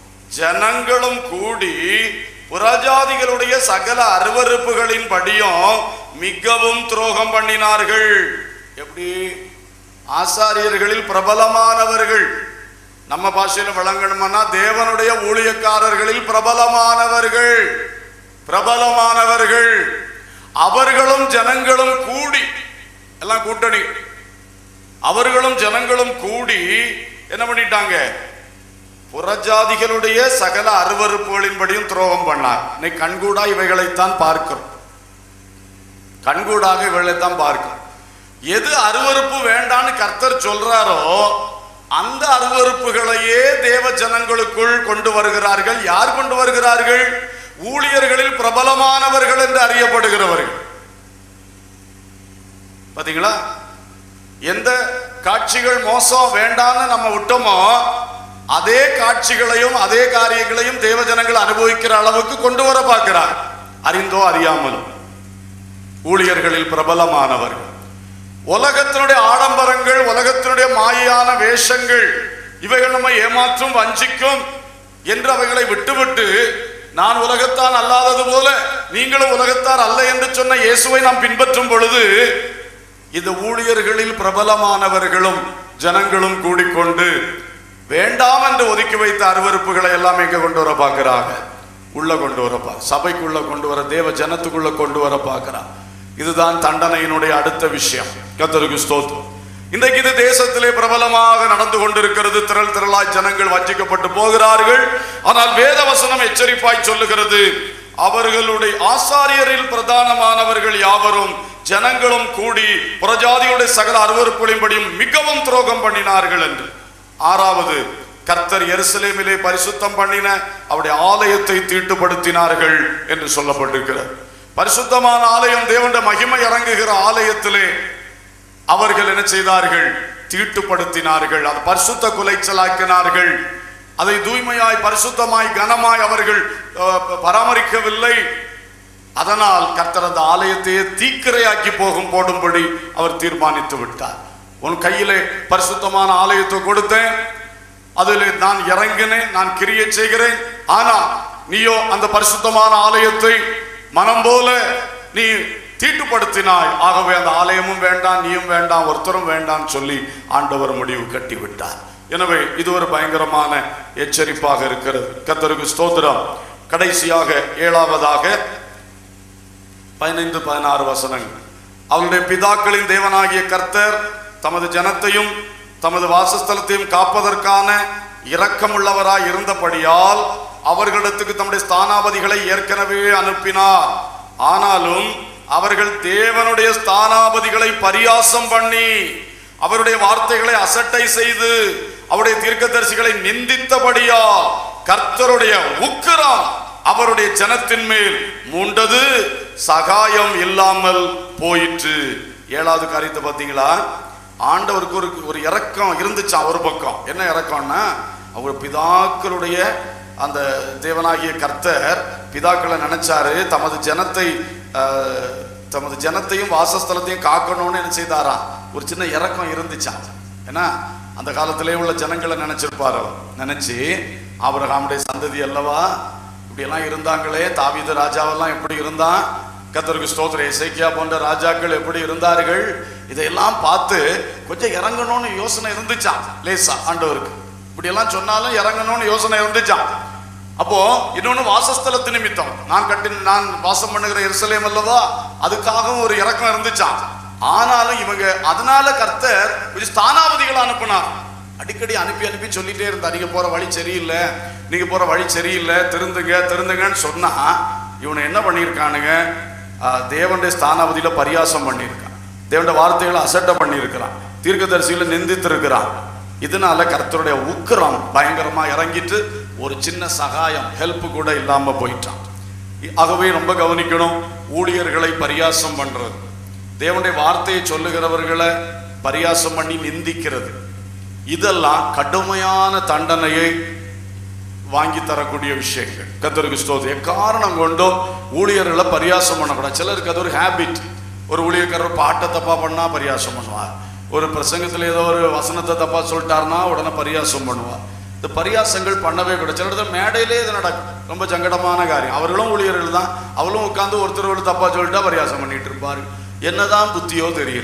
[SPEAKER 1] ஜனங்களும் கூடி புறஜாதிகளுடைய சகல அருவருப்புகளின் படியும் மிகவும் துரோகம் பண்ணினார்கள் எப்படி ஆசாரியர்களில் பிரபலமானவர்கள் நம்ம பாஷையில வழங்கணும்னா தேவனுடைய ஊழியக்காரர்களில் பிரபலமானவர்கள் பிரபலமானவர்கள் அவர்களும் ஜனங்களும் கூடி எல்லாம் கூட்டணி அவர்களும் ஜனங்களும் கூடி என்ன பண்ணிட்டாங்க புறஜாதிகளுடைய சகல அருவருப்புகளின்படியும் துரோகம் பண்ணார் இன்னைக்கு கண்கூடா இவைகளைத்தான் பார்க்கிறோம் கண்கூடாக இவைகளைத்தான் பார்க்கிறோம் எது அருவருப்பு வேண்டான்னு கர்த்தர் சொல்றாரோ அந்த அருவருப்புகளையே தேவ ஜனங்களுக்குள் கொண்டு வருகிறார்கள் யார் கொண்டு வருகிறார்கள் ஊழியர்களில் பிரபலமானவர்கள் என்று அறியப்படுகிறவர்கள் பாத்தீங்களா எந்த காட்சிகள் மோசம் வேண்டான்னு நம்ம விட்டோமோ அதே காட்சிகளையும் அதே காரியங்களையும் தேவ ஜனங்கள் அனுபவிக்கிற அளவுக்கு கொண்டு வர பார்க்கிறார் அறிந்தோ அறியாமலும் ஊழியர்களில் பிரபலமானவர்கள் உலகத்தினுடைய ஆடம்பரங்கள் உலகத்தினுடைய மாயான வேஷங்கள் இவைகள் நம்ம ஏமாற்றும் வஞ்சிக்கும் என்று அவைகளை விட்டுவிட்டு நான் உலகத்தான் அல்லாதது போல நீங்களும் உலகத்தார் அல்ல என்று சொன்ன இயேசுவை நாம் பின்பற்றும் பொழுது இந்த ஊழியர்களில் பிரபலமானவர்களும் ஜனங்களும் கூடிக்கொண்டு வேண்டாம் என்று ஒதுக்கி வைத்த அருவருப்புகளை எல்லாம் எங்க கொண்டு வர பார்க்கிறாங்க உள்ள கொண்டு வர பா சபைக்குள்ள கொண்டு வர தேவ ஜனத்துக்குள்ள கொண்டு வர பார்க்கிறான் இதுதான் தண்டனையினுடைய அடுத்த விஷயம் கத்தருக்கு ஸ்தோத்திரம் இன்றைக்கு இது தேசத்திலே பிரபலமாக நடந்து கொண்டிருக்கிறது திரள் திரளாய் ஜனங்கள் வஞ்சிக்கப்பட்டு போகிறார்கள் ஆனால் வேத வசனம் எச்சரிப்பாய் சொல்லுகிறது அவர்களுடைய ஆசாரியரில் பிரதானமானவர்கள் யாவரும் ஜனங்களும் கூடி புறஜாதியுடைய சகல அருவறுப்புகளின்படியும் மிகவும் துரோகம் பண்ணினார்கள் என்று ஆறாவது கர்த்தர் எருசலேமிலே பரிசுத்தம் பண்ணின அவருடைய ஆலயத்தை தீட்டுப்படுத்தினார்கள் என்று சொல்லப்பட்டிருக்கிறது பரிசுத்தமான ஆலயம் தேவனுடைய மகிமை இறங்குகிற ஆலயத்திலே அவர்கள் என்ன செய்தார்கள் தீட்டுப்படுத்தினார்கள் அது பரிசுத்த குலைச்சலாக்கினார்கள் அதை தூய்மையாய் பரிசுத்தமாய் கனமாய் அவர்கள் அஹ், பராமரிக்கவில்லை அதனால் கர்த்தர் அந்த ஆலயத்தையே தீக்கிரையாக்கி போகும் போடும்படி அவர் தீர்மானித்து விட்டார் உன் கையிலே பரிசுத்தமான ஆலயத்தை கொடுத்தேன் அதில் நான் இறங்கினேன் நான் கிரியை செய்கிறேன் ஆனா நீயோ அந்த பரிசுத்தமான ஆலயத்தை மனம் போல நீ தீட்டுப்படுத்தினாய் ஆகவே அந்த ஆலயமும் வேண்டாம் நீயும் வேண்டாம் ஒருத்தரும் வேண்டாம் சொல்லி ஆண்டவர் முடிவு கட்டி விட்டார் எனவே இது ஒரு பயங்கரமான எச்சரிப்பாக இருக்கிறது கர்த்தருக்கு ஸ்தோத்திரம் கடைசியாக ஏழாவதாக பதினைந்து பதினாறு வசனங்கள் அவருடைய பிதாக்களின் தேவனாகிய கர்த்தர் தமது ஜனத்தையும் தமது வாசஸ்தலத்தையும் காப்பதற்கான இரக்கமுள்ளவராய் இருந்தபடியால் அவர்களிடத்துக்கு தம்முடைய ஸ்தானாபதிகளை ஏற்கனவே அனுப்பினார் ஆனாலும் அவர்கள் தேவனுடைய ஸ்தானாபதிகளை பரியாசம் பண்ணி அவருடைய வார்த்தைகளை அசட்டை செய்து அவருடைய தீர்க்கதரிசிகளை நிந்தித்தபடியால் கர்த்தருடைய உக்கிரம் அவருடைய ஜனத்தின் மேல் மூண்டது சகாயம் இல்லாமல் போயிற்று ஏழாவது காரியத்தை பார்த்தீங்களா ஆண்டவருக்கு ஒரு ஒரு இறக்கம் இருந்துச்சாம் ஒரு பக்கம் என்ன இறக்கம்னா அவர் பிதாக்களுடைய அந்த தேவனாகிய கர்த்தர் பிதாக்களை நினைச்சாரு தமது ஜனத்தை அஹ், தமது ஜனத்தையும் வாசஸ்தலத்தையும் காக்கணும்னு என்ன செய்தாராம் ஒரு சின்ன இறக்கம் இருந்துச்சாம் ஏன்னா அந்த காலத்திலே உள்ள ஜனங்களை நினைச்சிருப்பார் அவர் நினைச்சு ஆபிரகாமுடைய சந்ததி அல்லவா இப்படியெல்லாம் இருந்தாங்களே தாவீது ராஜாவெல்லாம் எப்படி இருந்தான் கத்தருக்கு ஸ்தோத்திர இசைக்கியா போன்ற ராஜாக்கள் எப்படி இருந்தார்கள் இதையெல்லாம் பார்த்து கொஞ்சம் இறங்கணும்னு யோசனை இருந்துச்சாம் லேசா ஆண்டவருக்கு இப்படியெல்லாம் சொன்னாலும் இறங்கணும்னு யோசனை இருந்துச்சாம் அப்போ இன்னொன்னு வாசஸ்தலத்து நிமித்தம் நான் கட்டி நான் வாசம் பண்ணுகிற எருசலேம் அல்லவா அதுக்காகவும் ஒரு இறக்கம் இருந்துச்சாம் ஆனாலும் இவங்க அதனால கர்த்தர் கொஞ்சம் ஸ்தானாபதிகளை அனுப்புனார் அடிக்கடி அனுப்பி அனுப்பி சொல்லிட்டே இருந்தார் நீங்க போற வழி சரியில்லை நீங்க போற வழி சரியில்லை திருந்துங்க திருந்துங்கன்னு சொன்னா இவனை என்ன பண்ணியிருக்கானுங்க ஆஹ், தேவனுடைய ஸ்தானாபதியில பரியாசம் பண்ணியிருக்கான் தேவனுடைய வார்த்தைகளை அசட்டை பண்ணியிருக்கிறான் தீர்க்கதரிசிகளை நிந்தித்திருக்கிறான் இதனால கர்த்தருடைய உக்கிரம் பயங்கரமா இறங்கிட்டு ஒரு சின்ன சகாயம் ஹெல்ப் கூட இல்லாம போயிட்டான் ஆகவே ரொம்ப கவனிக்கணும் ஊழியர்களை பரியாசம் பண்றது தேவனுடைய வார்த்தையை சொல்லுகிறவர்களை பரியாசம் பண்ணி நிந்திக்கிறது இதெல்லாம் கடுமையான தண்டனையை வாங்கி தரக்கூடிய விஷயங்கள் கத்தருக்கு ஸ்தோத்திரம் எக்காரணம் கொண்டும் ஊழியர்களை பரியாசம் பண்ணக்கூடாது சிலருக்கு அது ஒரு ஹேபிட் ஒரு ஊழியக்காரர் பாட்டை தப்பா பண்ணா பரியாசம் பண்ணுவார் ஒரு பிரசங்கத்தில் ஏதோ ஒரு வசனத்தை தப்பா சொல்லிட்டாருன்னா உடனே பரியாசம் பண்ணுவார் இந்த பரியாசங்கள் பண்ணவே கூட சில இடத்துல மேடையிலே இது நடக்கும் ரொம்ப சங்கடமான காரியம் அவர்களும் ஊழியர்கள் தான் அவளும் உட்காந்து ஒருத்தர் ஒரு தப்பா சொல்லிட்டா பரியாசம் பண்ணிட்டு இருப்பாரு என்னதான் புத்தியோ தெரியல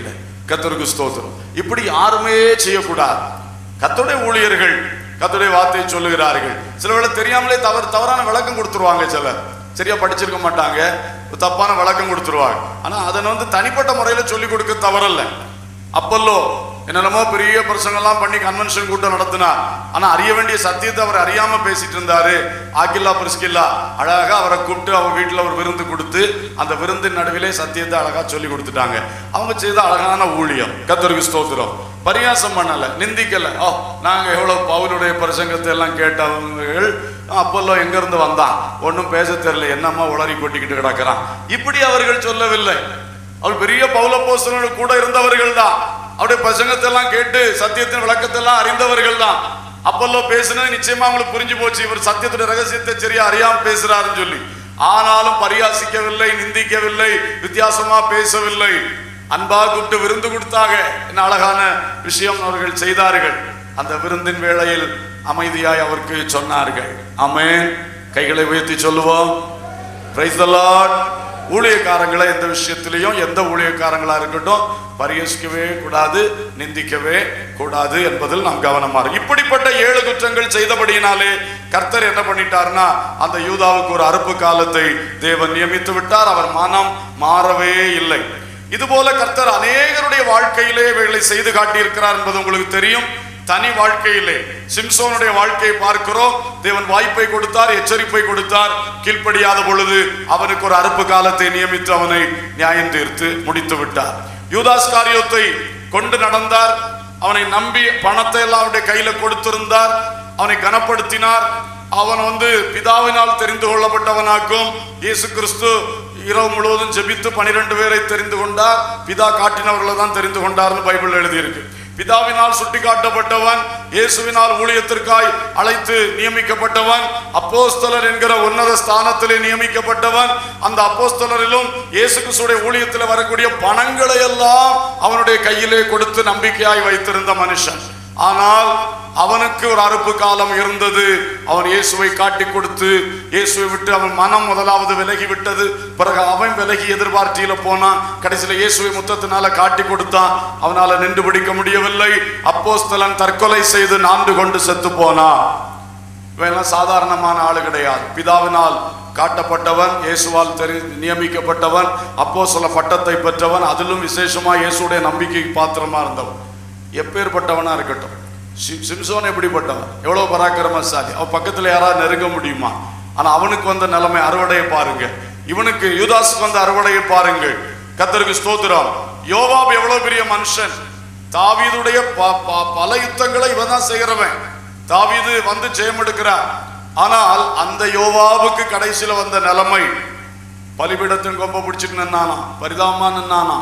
[SPEAKER 1] கத்தருக்கு ஸ்தோத்திரம் இப்படி யாருமே செய்யக்கூடாது கத்தருடைய ஊழியர்கள் கத்தருடைய வார்த்தையை சொல்லுகிறார்கள் சில வேளை தெரியாமலே தவறு தவறான விளக்கம் கொடுத்துருவாங்க சிலர் சரியா படிச்சிருக்க மாட்டாங்க ஒரு தப்பான விளக்கம் கொடுத்துருவாங்க ஆனா அதனை வந்து தனிப்பட்ட முறையில சொல்லி கொடுக்க தவறல்ல அப்பல்லோ என்னென்னமோ பெரிய பிரசங்கெல்லாம் பண்ணி கன்வென்ஷன் கூட்டம் நடத்தினார் ஆனா அறிய வேண்டிய சத்தியத்தை அவர் அறியாம பேசிட்டு இருந்தாரு ஆக்கில்லா பிரிஸ்கில்லா அழகா அவரை கூப்பிட்டு அவர் வீட்டுல ஒரு விருந்து கொடுத்து அந்த விருந்தின் நடுவிலே சத்தியத்தை அழகா சொல்லி கொடுத்துட்டாங்க அவங்க செய்த அழகான ஊழியம் கத்தருக்கு ஸ்தோத்திரம் பரியாசம் பண்ணல நிந்திக்கல ஓ நாங்க எவ்வளவு பவுலுடைய பிரசங்கத்தை எல்லாம் கேட்டவங்கள் அப்பல்லோ எங்க இருந்து வந்தான் ஒன்றும் பேச தெரியல என்னம்மா உளறி கொட்டிக்கிட்டு கிடக்கிறான் இப்படி அவர்கள் சொல்லவில்லை அவர் பெரிய பௌலப்போஸ்தலர்கள் கூட இருந்தவர்கள் தான் அவருடைய பிரசங்கத்தை எல்லாம் கேட்டு சத்தியத்தின் விளக்கத்தை எல்லாம் அறிந்தவர்கள் தான் அப்பல்லோ பேசுனது நிச்சயமா அவங்களுக்கு புரிஞ்சு போச்சு இவர் சத்தியத்துடைய ரகசியத்தை சரியா அறியாம பேசுறாருன்னு சொல்லி ஆனாலும் பரியாசிக்கவில்லை நிந்திக்கவில்லை வித்தியாசமா பேசவில்லை அன்பா கூப்பிட்டு விருந்து கொடுத்தாங்க என்ன அழகான விஷயம் அவர்கள் செய்தார்கள் அந்த விருந்தின் வேளையில் அமைதியாய் அவருக்கு சொன்னார்கள் ஆமென் கைகளை உயர்த்தி சொல்லுவோம் பிரைஸ் த லார்ட் ஊழியக்காரங்களை எந்த விஷயத்திலையும் எந்த ஊழியக்காரங்களா இருக்கட்டும் பரிகசிக்கவே கூடாது நிந்திக்கவே கூடாது என்பதில் நாம் கவனமா இருக்கோம் இப்படிப்பட்ட ஏழு குற்றங்கள் செய்தபடியினாலே கர்த்தர் என்ன பண்ணிட்டார்னா அந்த யூதாவுக்கு ஒரு அறுப்பு காலத்தை தேவன் நியமித்து விட்டார் அவர் மனம் மாறவே இல்லை இதுபோல கர்த்தர் அநேகருடைய வாழ்க்கையிலே இவைகளை செய்து காட்டியிருக்கிறார் என்பது உங்களுக்கு தெரியும் தனி வாழ்க்கையிலே சிம்சோனுடைய வாழ்க்கையை பார்க்கிறோம் தேவன் வாய்ப்பை கொடுத்தார் எச்சரிப்பை கொடுத்தார் கீழ்ப்படியாத பொழுது அவனுக்கு ஒரு அறுப்பு காலத்தை நியமித்து அவனை நியாயம் தீர்த்து முடித்து விட்டார் யூதாஸ் காரியத்தை கொண்டு நடந்தார் அவனை நம்பி பணத்தை எல்லாம் அவனுடைய கையில கொடுத்திருந்தார் அவனை கனப்படுத்தினார் அவன் வந்து பிதாவினால் தெரிந்து கொள்ளப்பட்டவனாக்கும் இயேசு கிறிஸ்து இரவு முழுவதும் ஜெபித்து பனிரெண்டு பேரை தெரிந்து கொண்டார் பிதா காட்டினவர்களை தான் தெரிந்து கொண்டார்னு பைபிள் எழுதியிருக்கு பிதாவினால் சுட்டிக்காட்டப்பட்டவன் இயேசுவினால் ஊழியத்திற்காய் அழைத்து நியமிக்கப்பட்டவன் அப்போஸ்தலர் என்கிற உன்னத ஸ்தானத்திலே நியமிக்கப்பட்டவன் அந்த அப்போஸ்தலரிலும் இயேசு கிறிஸ்துடைய ஊழியத்தில் வரக்கூடிய பணங்களை எல்லாம் அவனுடைய கையிலே கொடுத்து நம்பிக்கையாய் வைத்திருந்த மனுஷன் ஆனால் அவனுக்கு ஒரு அறுப்பு காலம் இருந்தது அவன் இயேசுவை காட்டி கொடுத்து இயேசுவை விட்டு அவன் மனம் முதலாவது விலகி விட்டது பிறகு அவன் விலகி எதிர்பார்த்தியில போனான் கடைசியில இயேசுவை முத்தத்தினால காட்டி கொடுத்தான் அவனால நின்று பிடிக்க முடியவில்லை அப்போஸ்தலன் தற்கொலை செய்து நான்கு கொண்டு செத்து போனான் இவெல்லாம் சாதாரணமான ஆளு கிடையாது பிதாவினால் காட்டப்பட்டவன் இயேசுவால் தெரி நியமிக்கப்பட்டவன் அப்போ சில பட்டத்தை பெற்றவன் அதிலும் விசேஷமா இயேசுடைய நம்பிக்கைக்கு பாத்திரமா இருந்தவன் எப்பேற்பட்டவனா இருக்கட்டும் சி- சிம்சோன் எப்படிப்பட்டவன் எவ்வளவு பராக்கிரமசாலி அவன் பக்கத்துல யாராவது நெருங்க முடியுமா ஆனா அவனுக்கு வந்த நிலைமை அறுவடையை பாருங்க இவனுக்கு யூதாஸுக்கு வந்த அறுவடையை பாருங்கள் கத்தருக்கு ஸ்தோத்திரம் யோவாப் எவ்வளவு பெரிய மனுஷன் தாவீதுடைய ப- ப- பல யுத்தங்களை இவன் தான் செய்கிறவன் தாவீது வந்து ஜெயம் எடுக்கிறார் ஆனால் அந்த யோவாவுக்கு கடைசியில வந்த நிலைமை பலிபீடத்தின் கொம்ப பிடிச்சிட்டு நின்னானா பரிதாபமா நின்னானா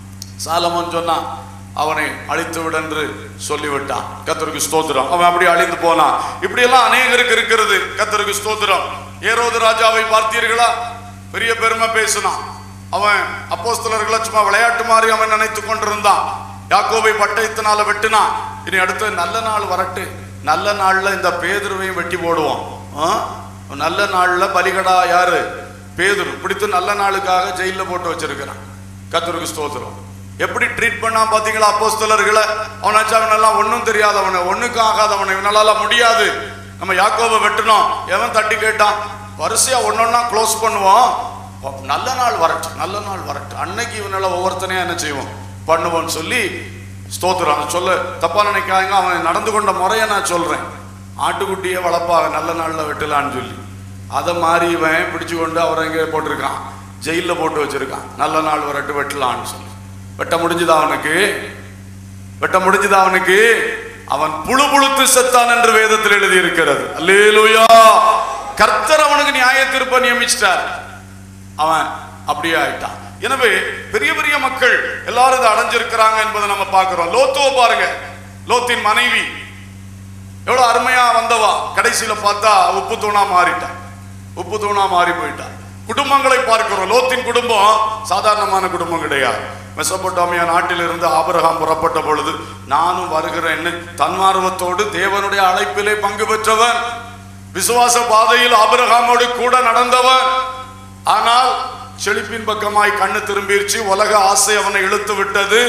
[SPEAKER 1] சாலமோன் சொன்னான் அவனை அழித்து விடென்று சொல்லிவிட்டான் கத்தருக்கு ஸ்தோத்திரம் அவன் அப்படி அழிந்து போனான் இப்படி எல்லாம் அநேகருக்கு இருக்கிறது கத்தருக்கு ஸ்தோத்திரம் ஏரோது ராஜாவை பார்த்தீர்களா பெரிய பெருமை பேசினான் அவன் அப்போஸ்தலர்களை சும்மா விளையாட்டு மாதிரி அவன் நினைத்து கொண்டிருந்தான் யாக்கோபை பட்டயத்தினால வெட்டினான் இனி அடுத்து நல்ல நாள் வரட்டு நல்ல நாள்ல இந்த பேதுருவையும் வெட்டி போடுவோம் ஆ? நல்ல நாள்ல பலிகடா யாரு பேதுரு பிடித்து நல்ல நாளுக்காக ஜெயில போட்டு வச்சிருக்கிறான் கத்தருக்கு ஸ்தோத்திரம் எப்படி ட்ரீட் பண்ணா பாத்தீங்களா அப்போஸ்தலர்களை அவனாச்சும் அவனெல்லாம் ஒன்றும் தெரியாதவனை ஒண்ணுக்கும் ஆகாதவனை இவனால முடியாது நம்ம யாக்கோபை வெட்டணும் எவன் தட்டி கேட்டான் வரிசையா ஒன்னொன்னா க்ளோஸ் பண்ணுவோம் ப- நல்ல நாள் வரட்டும் நல்ல நாள் வரட்டும் அன்னைக்கு இவனால ஒவ்வொருத்தனையும் என்ன செய்வோம் பண்ணுவோம்னு சொல்லி ஸ்தோத்திரம் சொல்ல தப்பா நினைக்காங்க அவன் நடந்து கொண்ட முறையை நான் சொல்றேன் ஆட்டுக்குட்டியை வளர்ப்பாங்க நல்ல நாள்ல வெட்டலான்னு சொல்லி அதை மாறி இவன் பிடிச்சு கொண்டு அவரை எங்கே போட்டிருக்கான் ஜெயிலில் போட்டு வச்சிருக்கான் நல்ல நாள் வரட்டு வெட்டலான்னு சொல்லி வெட்ட முடிஞ்சுதா அவனுக்கு வெட்ட முடிஞ்சுதா அவனுக்கு அவன் புழு புழுத்து செத்தான் என்று வேதத்தில் எழுதி இருக்கிறது அல்லேலூயா கர்த்தர் அவனுக்கு நியாய தீர்ப்ப நியமிச்சிட்டார் அவன் அப்படியே ஆயிட்டான் எனவே பெரிய பெரிய மக்கள் எல்லாரும் இதை அடைஞ்சிருக்கிறாங்க என்பதை நம்ம பார்க்கிறோம் லோத்துவ பாருங்க லோத்தின் மனைவி எவ்வளவு அருமையா வந்தவா கடைசியில பார்த்தா உப்பு தூணா மாறிட்டான் உப்பு தூணா மாறி போயிட்டான் குடும்பங்களை பார்க்கிறோம் லோத்தின் குடும்பம் சாதாரணமான குடும்பம் கிடையாது மெசபோட்டாமியா நாட்டிலிருந்து ஆபிரகாம் புறப்பட்ட பொழுது நானும் வருகிறேன்னு தன்மார்வத்தோடு தேவனுடைய அழைப்பிலே பங்கு பெற்றவன் விசுவாச பாதையில் ஆபிரகாமோடு கூட நடந்தவன் ஆனால் செழிப்பின் பக்கமாய் கண்ணு திரும்பிருச்சு உலக ஆசை அவனை இழுத்து விட்டது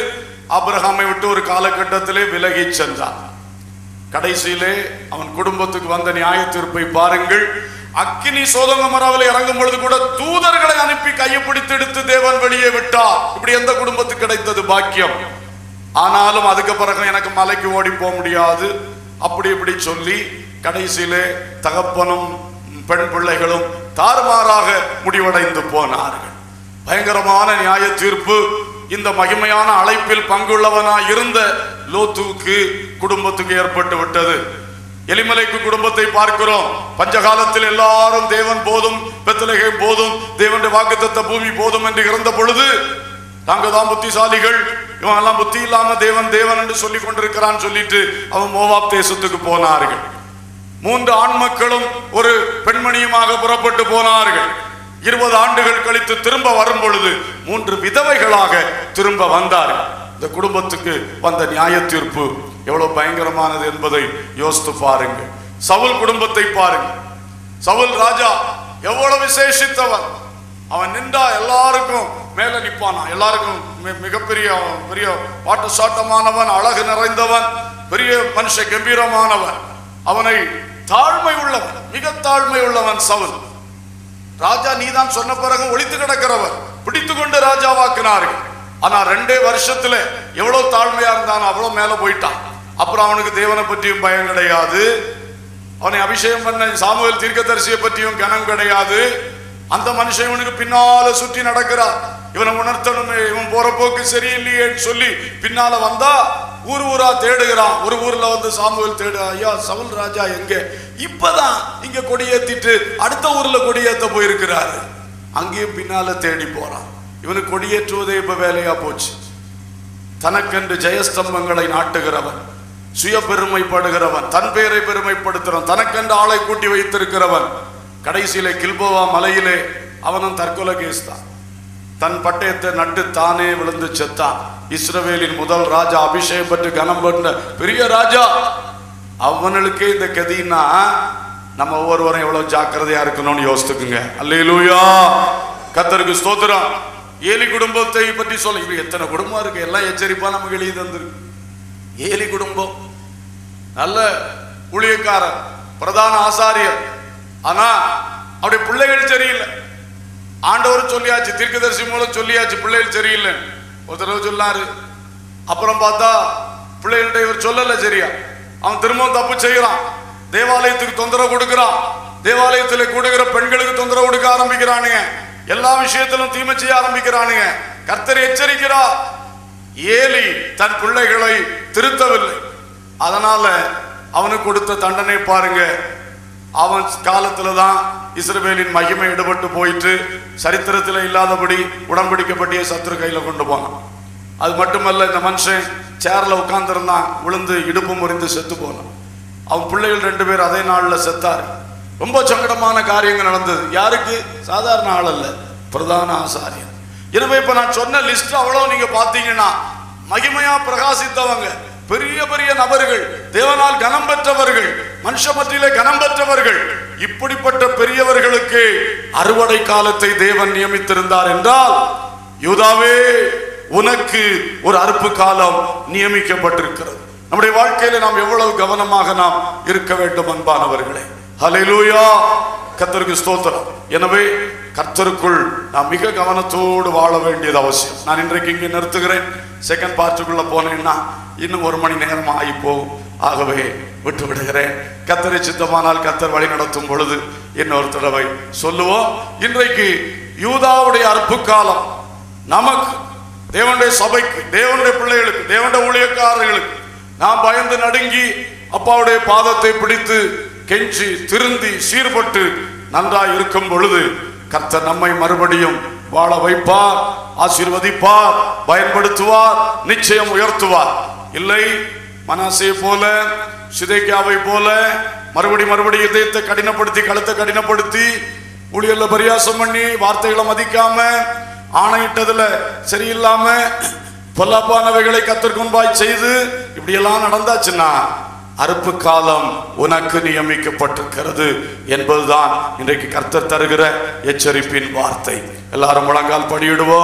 [SPEAKER 1] ஆபிரகாமை விட்டு ஒரு காலகட்டத்திலே விலகி சென்றான் கடைசியிலே அவன் குடும்பத்துக்கு வந்த நியாய தீர்ப்பை பாருங்கள் அக்கினி சோதங்க மராவில் இறங்கும் பொழுது கூட தூதர்களை அனுப்பி கையை பிடித்து எடுத்து தேவன் வெளியே விட்டார் இப்படி எந்த குடும்பத்துக்கு கிடைத்தது பாக்கியம் ஆனாலும் அதுக்கு பிறகு எனக்கு மலைக்கு ஓடி போக முடியாது அப்படி இப்படி சொல்லி கடைசியிலே தகப்பனும் பெண் பிள்ளைகளும் தாறுமாறாக முடிவடைந்து போனார்கள் பயங்கரமான நியாய தீர்ப்பு இந்த மகிமையான அழைப்பில் பங்குள்ளவனாய் இருந்த லோத்துவுக்கு குடும்பத்துக்கு ஏற்பட்டு விட்டது எலிமலைக்கு குடும்பத்தை பார்க்கிறோம் பஞ்சகாலத்தில் எல்லாரும் தேவன் போதும் பெத்தலகை போதும் தேவனுடைய வாக்குத்தத்த பூமி போதும் என்று இருந்த பொழுது நாங்க தான் புத்திசாலிகள் இவன் எல்லாம் புத்தி இல்லாம தேவன் தேவன் என்று சொல்லி கொண்டிருக்கிறான் சொல்லிட்டு அவன் மோவாப் தேசத்துக்கு போனார்கள் மூன்று ஆண் மக்களும் ஒரு பெண்மணியுமாக புறப்பட்டு போனார்கள் இருபது ஆண்டுகள் கழித்து திரும்ப வரும் பொழுது மூன்று விதவைகளாக திரும்ப வந்தார்கள் இந்த குடும்பத்துக்கு வந்த நியாய தீர்ப்பு எவ்வளவு பயங்கரமானது என்பதை யோசித்து பாருங்க சவுல் குடும்பத்தை பாருங்க சவுல் ராஜா எவ்வளவு விசேஷித்தவன் அவன் நின்றா எல்லாருக்கும் மேல நிப்பானா எல்லாருக்கும் மி- மிகப்பெரிய அவன் பெரிய பாட்டு சாட்டமானவன் அழகு நிறைந்தவன் பெரிய மனுஷ கம்பீரமானவன் அவனை தாழ்மை உள்ளவன் மிக தாழ்மை உள்ளவன் சவுல் ராஜா நீதான் சொன்ன பிறகு ஒளித்து கிடக்கிறவன் பிடித்து கொண்டு ராஜாவாக்கினார்கள் ஆனா ரெண்டே வருஷத்துல எவ்வளவு தாழ்மையா இருந்தான் அவ்வளவு மேல போயிட்டான் அப்புறம் அவனுக்கு தேவனை பற்றியும் பயம் கிடையாது அவனை அபிஷேகம் பண்ண சாமுவேல் தீர்க்கதரிசியை பற்றியும் கனம் கிடையாது அந்த மனுஷன் இவனுக்கு பின்னால சுற்றி நடக்கிறான் இவனை உணர்த்தணுமே இவன் போற போக்கு சரியில்லையேன்னு சொல்லி பின்னால வந்தா ஊர் ஊரா தேடுகிறான் ஒரு ஊர்ல வந்து சாமுவேல் தேடு ஐயா சவுல் ராஜா எங்க இப்பதான் இங்க கொடியேத்திட்டு அடுத்த ஊர்ல கொடியேத்த போயிருக்கிறாரு அங்கேயும் பின்னால தேடி போறான் இவனுக்கு கொடியேற்றுவதே இப்ப வேலையா போச்சு தனக்கென்று ஜெயஸ்தம்பங்களை நாட்டுகிறவன் சுய பெருமைப்படுகிறவன் தன் பேரை பெருமைப்படுத்துறவன் தனக்கென்று ஆளை கூட்டி வைத்திருக்கிறவன் கடைசியிலே கில்போவா மலையிலே அவனும் தற்கொலை கேஸ் தான் தன் பட்டயத்தை நட்டு தானே விழுந்து செத்தான் இஸ்ரவேலின் முதல் ராஜா அபிஷேகம் பெற்று கனம் பண்ண பெரிய ராஜா அவனுக்கே இந்த கதின்னா நம்ம ஒவ்வொருவரும் எவ்வளவு ஜாக்கிரதையா இருக்கணும்னு யோசித்துக்குங்க அல்லேலூயா கத்தருக்கு ஸ்தோத்திரம் ஏலி குடும்பத்தை பற்றி சொல்ல இது எத்தனை குடும்பம் இருக்கு எல்லாம் எச்சரிப்பா நமக்கு எழுதி தந்திருக்கு ஏலி குடும்பம் நல்ல ஊழியக்காரர் பிரதான ஆசாரியர் ஆனா அவருடைய பிள்ளைகள் சரியில்லை ஆண்டவர் சொல்லியாச்சு தீர்க்கதரிசி மூலம் சொல்லியாச்சு பிள்ளைகள் சரியில்லை ஒரு தடவை சொன்னாரு அப்புறம் பார்த்தா பிள்ளைகள்கிட்ட இவர் சொல்லல சரியா அவன் திரும்பவும் தப்பு செய்யறான் தேவாலயத்துக்கு தொந்தரவு கொடுக்கிறான் தேவாலயத்தில் கூடுகிற பெண்களுக்கு தொந்தரவு கொடுக்க ஆரம்பிக்கிறானுங்க எல்லா விஷயத்திலும் தீமை செய்ய ஆரம்பிக்கிறானுங்க கர்த்தர் எச்சரிக்கிறார் ஏலி தன் பிள்ளைகளை திருத்தவில்லை அதனால அவனுக்கு கொடுத்த தண்டனை பாருங்க அவன் காலத்துல தான் இஸ்ரவேலின் மகிமை ஈடுபட்டு போயிட்டு சரித்திரத்தில் இல்லாதபடி உடன்படிக்கப்பட்டிய சத்துரு கையில கொண்டு போனான் அது மட்டுமல்ல இந்த மனுஷன் சேர்ல உட்கார்ந்திருந்தான் விழுந்து இடுப்பு முறிந்து செத்து போனான் அவன் பிள்ளைகள் ரெண்டு பேர் அதே நாள்ல செத்தாரு ரொம்ப சங்கடமான காரியங்கள் நடந்தது யாருக்கு சாதாரண ஆள் அல்ல பிரதான ஆசாரியர் எனவே இப்ப நான் சொன்ன லிஸ்ட் அவ்வளவு நீங்க பாத்தீங்கன்னா மகிமையா பிரகாசித்தவங்க பெரிய பெரிய நபர்கள் தேவனால் கனம் பெற்றவர்கள் மனுஷ மத்தியிலே கனம் பெற்றவர்கள் இப்படிப்பட்ட பெரியவர்களுக்கு அறுவடை காலத்தை தேவன் நியமித்திருந்தார் என்றால் யூதாவே உனக்கு ஒரு அறுப்பு காலம் நியமிக்கப்பட்டிருக்கிறது நம்முடைய வாழ்க்கையில நாம் எவ்வளவு கவனமாக நாம் இருக்க வேண்டும் அன்பானவர்களே ஹalleluya கர்த்தருக்கு ஸ்தோத்திரம் எனவே கர்த்தருக்குள் நாம் மிக கவனத்தோடு வாழ வேண்டியது அவசியம் நான் இன்றைக்கு இங்கே நிறுத்துகிறேன் செகண்ட் பார்ட்டுக்குள்ள போனேன்னா இன்னும் ஒரு மணி நேரம் ஆகி போகும் ஆகவே விட்டு விடுகிறேன் கத்தரை சித்தமானால் கத்தர் வழி நடத்தும் பொழுது இன்னொரு தடவை சொல்லுவோம் இன்றைக்கு யூதாவுடைய அற்பு காலம் நமக்கு தேவனுடைய சபைக்கு தேவனுடைய பிள்ளைகளுக்கு தேவனுடைய ஊழியக்காரர்களுக்கு நாம் பயந்து நடுங்கி அப்பாவுடைய பாதத்தை பிடித்து கெஞ்சி திருந்தி சீர்பட்டு நன்றாய் இருக்கும் பொழுது கர்த்தர் நம்மை மறுபடியும் வாழ வைப்பார் ஆசீர்வதிப்பார் பயன்படுத்துவார் நிச்சயம் உயர்த்துவார் இல்லை மனாசே போல சிதைக்காவை போல மறுபடி மறுபடி இதயத்தை கடினப்படுத்தி கழுத்தை கடினப்படுத்தி ஊழியர்ல பரியாசம் பண்ணி வார்த்தைகளை மதிக்காம ஆணையிட்டதுல சரியில்லாம பொல்லாப்பானவைகளை கத்திற்கு முன்பாய் செய்து இப்படியெல்லாம் நடந்தாச்சுன்னா அறுப்பு காலம் உனக்கு நியமிக்கப்பட்டிருக்கிறது என்பதுதான் இன்றைக்கு கர்த்தர் தருகிற எச்சரிப்பின் வார்த்தை எல்லாரும் முழங்கால் படியிடுவோம்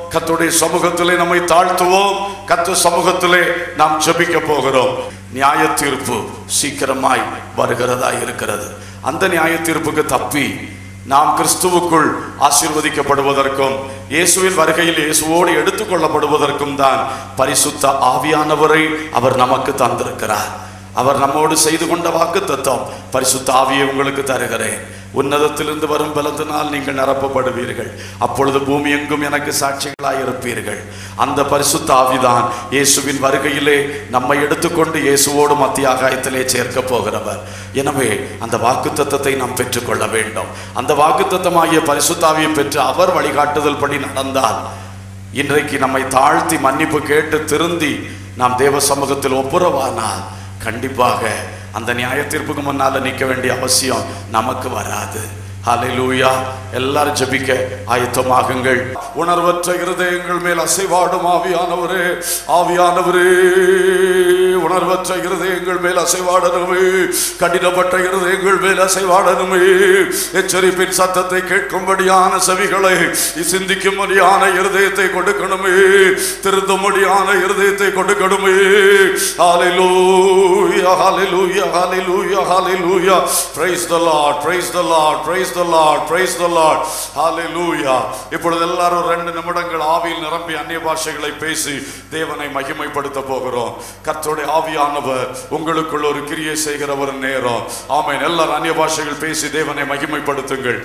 [SPEAKER 1] கர்த்தருடைய சமூகத்திலே நம்மை தாழ்த்துவோம் கர்த்த சமூகத்திலே நாம் ஜெபிக்க போகிறோம் நியாய தீர்ப்பு சீக்கிரமாய் வருகிறதா இருக்கிறது அந்த நியாய தீர்ப்புக்கு தப்பி நாம் கிறிஸ்துவுக்குள் ஆசீர்வதிக்கப்படுவதற்கும் இயேசுவின் வருகையில் இயேசுவோடு எடுத்துக்கொள்ளப்படுவதற்கும் தான் பரிசுத்த ஆவியானவரை அவர் நமக்கு தந்திருக்கிறார் அவர் நம்மோடு செய்து கொண்ட வாக்கு தத்துவம் பரிசுத்த ஆவியை உங்களுக்கு தருகிறேன் உன்னதத்திலிருந்து வரும் பலத்தினால் நீங்கள் நிரப்பப்படுவீர்கள் அப்பொழுது பூமி எங்கும் எனக்கு சாட்சிகளாய் இருப்பீர்கள் அந்த பரிசுத்த ஆவிதான் இயேசுவின் வருகையிலே நம்மை எடுத்துக்கொண்டு இயேசுவோடு மத்திய ஆகாயத்திலே சேர்க்க போகிறவர் எனவே அந்த வாக்குத்தத்தத்தை நாம் பெற்றுக்கொள்ள வேண்டும் அந்த வாக்குத்தத்தமாகிய பரிசுத்தாவியை பெற்று அவர் வழிகாட்டுதல் படி நடந்தால் இன்றைக்கு நம்மை தாழ்த்தி மன்னிப்பு கேட்டு திருந்தி நாம் தேவ சமூகத்தில் ஒப்புரவானால் கண்டிப்பாக அந்த நியாய தீர்ப்புக்கு முன்னால நிற்க வேண்டிய அவசியம் நமக்கு வராது ஹalleluya எல்லாரும் ஜெபிக்க ஆயத்தமாகுங்கள் உணர்வற்ற இருதயங்கள் மேல் அசைவாடும் ஆவியானவரே ஆவியானவரே உணர்வற்ற இருதயங்கள் மேல் அசைவாடணுமே கடினப்பட்ட இருதயங்கள் மேல் அசைவாடணுமே எச்சரிப்பின் சத்தத்தை கேட்கும்படியான செவிகளை சிந்திக்கும்படியான இருதயத்தை கொடுக்கணுமே திருந்தும்படியான இருதயத்தை கொடுக்கணுமே ஹalleluya hallelujah hallelujah hallelujah praise the lord praise the lord praise the lord praise the lord hallelujah இப்பொழுது எல்லாரும் ரெண்டு நிமிடங்கள் ஆவியில் நிரம்பி அந்நிய பாஷைகளை பேசி தேவனை மகிமைப்படுத்த போகிறோம் கர்த்தருடைய ஆவியானவர் உங்களுக்குள் ஒரு கிரியை செய்கிற ஒரு நேரம் ஆமென் எல்லாரும் அந்நிய பாஷைகள் பேசி தேவனை மகிமைப்படுத்துங்கள்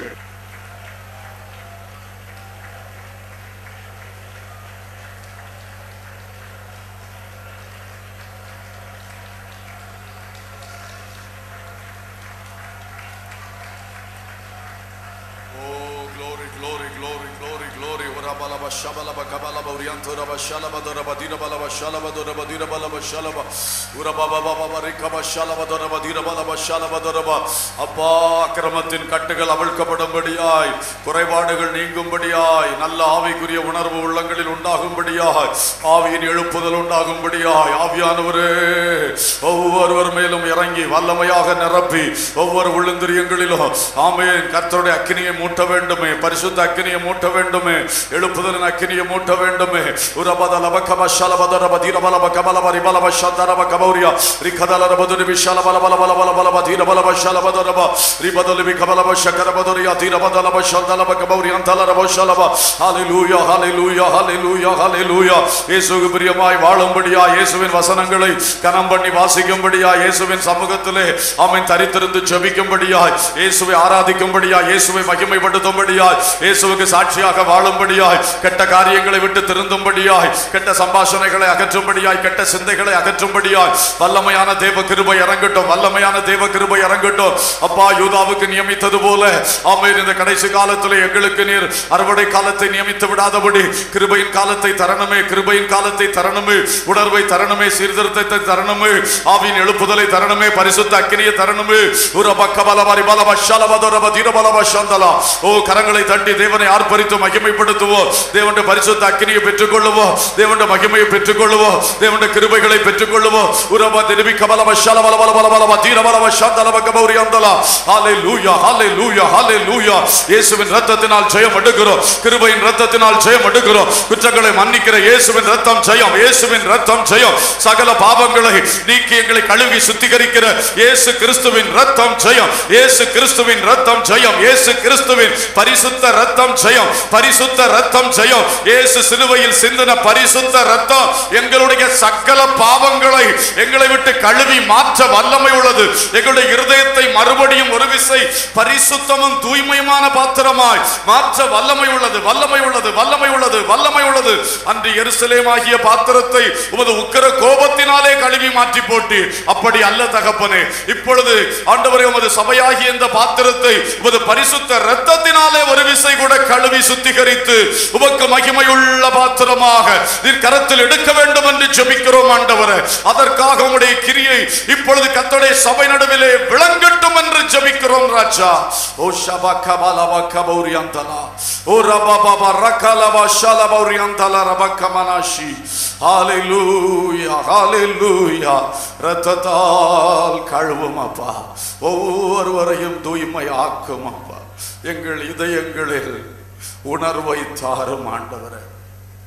[SPEAKER 1] Oh, glory, glory, glory, glory, glory. Urabalaba, shabalaba, kabalaba, urianturaba, shalaba, doraba, dirabalaba, shalaba, doraba, dirabalaba, shalaba. Urabababa, rikaba, shalaba, doraba, dirabalaba, shalaba, doraba. அப்பா அக்கிரமத்தின் கட்டுகள் அவிழ்க்கப்படும்படியாய் குறைபாடுகள் நீங்கும்படியாய் நல்ல ஆவிக்குரிய உணர்வு உள்ளங்களில் உண்டாகும்படியாய் ஆவியின் எழுப்புதல் உண்டாகும்படியாய் ஆவியானவரே ஒவ்வொருவர் மேலும் இறங்கி வல்லமையாக நிரப்பி ஒவ்வொரு உள்ளந்திரியங்களிலும் ஆமென் கர்த்தருடைய அக்கினியை மூட்ட வேண்டுமே பரிசுத்த அக்கினியை மூட்ட வேண்டுமே எழுப்புதலின் அக்கினியை மூட்ட வேண்டுமே உரபத லபகம ஷலபதரப தீரபலப கமலப ரிபலப ஷந்தரப கபௌரியா ரிகதலரபது நிபிஷல பல பல பல பல பல தீரபலப ஷலபதரப ரிபதலிபி கமலப ஷக்கரபதரியா தீரபதலப ஷந்தலப கபௌரியா தலரப ஷலப ஹalleluya ஹalleluya ஹalleluya ஹalleluya இயேசுவுக்கு பிரியமாய் வாழும்படியா இயேசுவின் வசனங்களை கனம் பண்ணி வாசிக்கும்படியா இயேசுவின் சமூகத்திலே ஆமென் தரித்திருந்து ஜெபிக்கும்படியாய் இயேசுவை ஆராதிக்கும்படியாய் இயேசுவை மகிமைப்படுத்தும்படியாய் இயேசுவுக்கு சாட்சியாக வாழும்படியாய் கெட்ட காரியங்களை விட்டு திருந்தும்படியாய் கெட்ட சம்பாஷணைகளை அகற்றும்படியாய் கெட்ட சிந்தைகளை அகற்றும்படியாய் வல்லமையான தேவ கிருபை இறங்கட்டும் வல்லமையான தேவ கிருபை இறங்கட்டும் அப்பா யூதாவுக்கு நியமித்தது போல ஆமென் இந்த கடைசி காலத்திலே எங்களுக்கு நீர் அறுவடை காலத்தை நியமித்து விடாதபடி கிருபையின் காலத்தை தரணுமே கிருபையின் காலத்தை தரணுமே உணர்வை தரணுமே சீர்திருத்தத்தை தரணுமே ஆவியின் எழுப்புதலை தரணுமே பரிசுத்த அக்கினியை தரணுமே உரப கபலபரி பலப ஷலபதொரப தீரபலப சந்தலா ஓ கரங்களை தட்டி தேவனை ஆர்ப்பரித்து மகிமைப்படுத்துவோம் தேவனுடைய பரிசுத்த அக்கினியை பெற்றுக்கொள்ளுவோம் தேவனுடைய மகிமையை பெற்றுக்கொள்ளுவோம் தேவனுடைய கிருபைகளை பெற்றுக்கொள்ளுவோம் உரப திருபி கபலப ஷலபல பல பல பலப தீரபலப சந்தலப கபௌரி அந்தலா ஹalleluya ஹalleluya ஹalleluya இயேசுவின் இரத்தத்தினால் ஜெயம் எடுக்கிறோம் கிருபையின் இரத்தத்தினால் ஜெயம் எடுக்கிறோம் குற்றங்களை மன்னிக்கிற இயேசுவின் இரத்தம் ஜெயம் இயேசுவின் இரத்தம் ஜெயம் சகல பாவங்களை நீக்கி எங்களை கழுவி சுத்திகரிக்கிற இயேசு கிறிஸ்துவின் இரத்தம் ஜெயம் இயேசு கிறிஸ்துவின் இரத்தம் ஜெயம் இயேசு கிறிஸ்துவின் பரிசுத்த இரத்தம் ஜெயம் பரிசுத்த இரத்தம் ஜெயம் இயேசு சிலுவையில் சிந்தின பரிசுத்த இரத்தம் எங்களுடைய சகல பாவங்களை எங்களை விட்டு கழுவி மாற்ற வல்லமை உள்ளது எங்களுடைய இருதயத்தை மறுபடியும் ஒரு விசை பரிசுத்தமும் தூய்மையுமான பாத்திரமாய் மாற்ற வல்லமை உள்ளது வல்லமை உள்ளது வல்லமை உள்ளது வல்லமை உள்ளது அன்று எருசலேம் ஆகிய பாத்திரத்தை உமது உக்கிர கோபத்தினாலே கழுவி மாற்றி போட்டு அப்படி அல்ல தகப்பனே இப்பொழுது ஆண்டவரே உமது சபையாகிய இந்த பாத்திரத்தை உமது பரிசுத்த இரத்தத்தினாலே ஒரு விசை கூட கழுவி சுத்திகரித்து உமக்கு மகிமையுள்ள பாத்திரமாக நீர் கரத்தில் எடுக்க வேண்டும் என்று ஜெபிக்கிறோம் ஆண்டவரே அதற்காக உம்முடைய கிரியை இப்பொழுது கத்தோடைய சபை நடுவிலே விளங்கட்டும் என்று ஜெபிக்கிறோம் ராஜா ஓ ஷபக பலப கபௌரியந்தலா ஓ ரபபப ரகலப ஷலபௌரியந்தல ரபக மனாஷி ஹalleluya ஹalleluya ரத்தத்தால் கழுவும் அப்பா ஒவ்வொருவரையும் தூய்மை ஆக்கும் அப்பா எங்கள் இதயங்களில் உணர்வை தாரும் ஆண்டவரே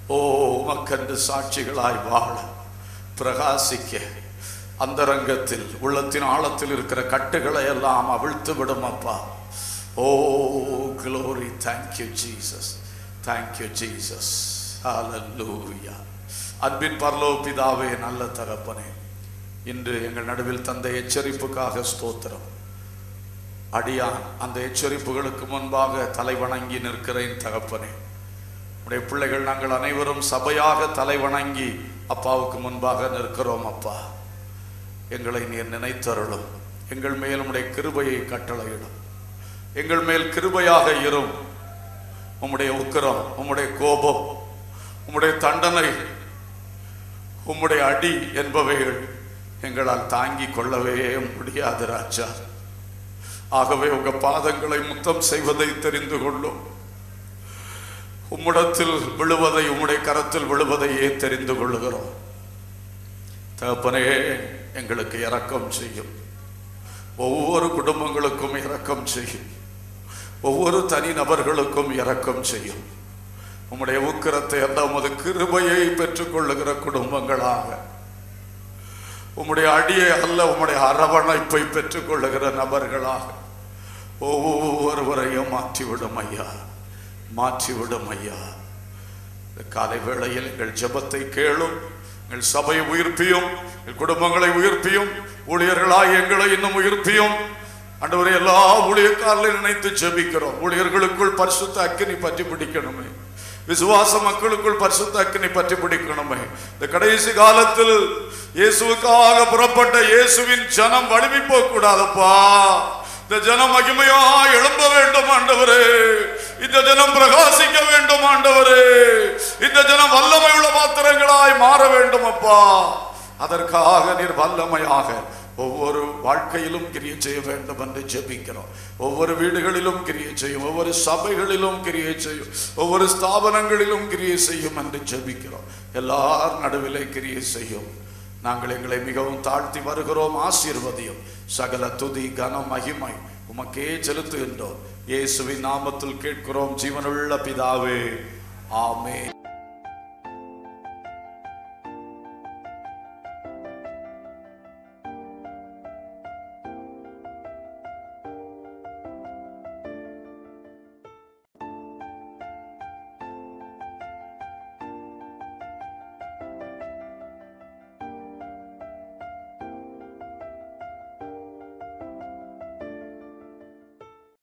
[SPEAKER 1] ஓ உமக்கென்று சாட்சிகளாய் வாழ பிரகாசிக்க அந்தரங்கத்தில் உள்ளத்தின் ஆழத்தில் இருக்கிற கட்டுகளை எல்லாம் அவிழ்த்து விடும் அப்பா oh glory thank you Jesus thank you Jesus hallelujah அன்பின் பரலோ பிதாவே நல்ல தகப்பனே இன்று எங்கள் நடுவில் தந்த எச்சரிப்புக்காக ஸ்தோத்திரம் அடியான் அந்த எச்சரிப்புகளுக்கு முன்பாக தலை வணங்கி நிற்கிறேன் தகப்பனே உடைய பிள்ளைகள் நாங்கள் அனைவரும் சபையாக தலை வணங்கி அப்பாவுக்கு முன்பாக நிற்கிறோம் அப்பா எங்களை நீர் நினைத்தருளும் எங்கள் மேல் உம்முடைய கிருபையை கட்டளையிடும் எங்கள் மேல் கிருபையாக இரும் உம்முடைய உக்கிரம் உம்முடைய கோபம் உம்முடைய தண்டனை உம்முடைய அடி என்பவைகள் எங்களால் தாங்கிக் கொள்ளவே முடியாது ராஜா ஆகவே உங்க பாதங்களை முத்தம் செய்வதை தெரிந்து கொள்ளும் உம்மிடத்தில் விழுவதை உம்முடைய கரத்தில் விழுவதையே தெரிந்து கொள்ளுகிறோம் தகப்பனே எங்களுக்கு இரக்கம் செய்யும் ஒவ்வொரு குடும்பங்களுக்கும் இரக்கம் செய்யும் ஒவ்வொரு தனி நபர்களுக்கும் இரக்கம் செய்யும் உம்முடைய உக்கிரத்தை அல்ல உமது கிருபையை பெற்றுக்கொள்ளுகிற குடும்பங்களாக உம்முடைய அடியை அல்ல உம்முடைய அரவணைப்பை பெற்றுக்கொள்ளுகிற நபர்களாக ஒவ்வொருவரையும் மாற்றிவிடும் ஐயா மாற்றிவிடும் ஐயா இந்த காலை வேளையில் எங்கள் ஜெபத்தை கேளும் எங்கள் சபையை உயிர்ப்பியும் எங்கள் குடும்பங்களை உயிர்ப்பியும் ஊழியர்களாய் எங்களை இன்னும் உயிர்ப்பியும் ஆண்டவரை எல்லா ஊழியக்காரர்களையும் நினைத்து ஜெபிக்கிறோம் ஊழியர்களுக்குள் பரிசுத்த அக்கினி பற்றி பிடிக்கணுமே விசுவாச மக்களுக்குள் பரிசுத்த அக்கினி பற்றி பிடிக்கணுமே இந்த கடைசி காலத்தில் இயேசுவுக்காக புறப்பட்ட இயேசுவின் ஜனம் வலிமை போக கூடாதப்பா இந்த ஜனம் மகிமையா எழும்ப வேண்டும் ஆண்டவரே இந்த ஜனம் பிரகாசிக்க வேண்டும் ஆண்டவரே இந்த ஜனம் வல்லமை உள்ள பாத்திரங்களாய் மாற வேண்டும் அப்பா அதற்காக நீர் வல்லமையாக ஒவ்வொரு வாழ்க்கையிலும் கிரியை செய்ய வேண்டும் என்று ஜெபிக்கிறோம் ஒவ்வொரு வீடுகளிலும் கிரியை செய்யும் ஒவ்வொரு சபைகளிலும் கிரியை செய்யும் ஒவ்வொரு ஸ்தாபனங்களிலும் கிரியை செய்யும் என்று ஜெபிக்கிறோம் எல்லார் நடுவிலே கிரியை செய்யும் நாங்கள் எங்களை மிகவும் தாழ்த்தி வருகிறோம் ஆசீர்வதியும் சகல துதி கனம் மகிமை உமக்கே செலுத்துகின்றோம் இயேசுவின் நாமத்தில் கேட்கிறோம் ஜீவனுள்ள பிதாவே ஆமென்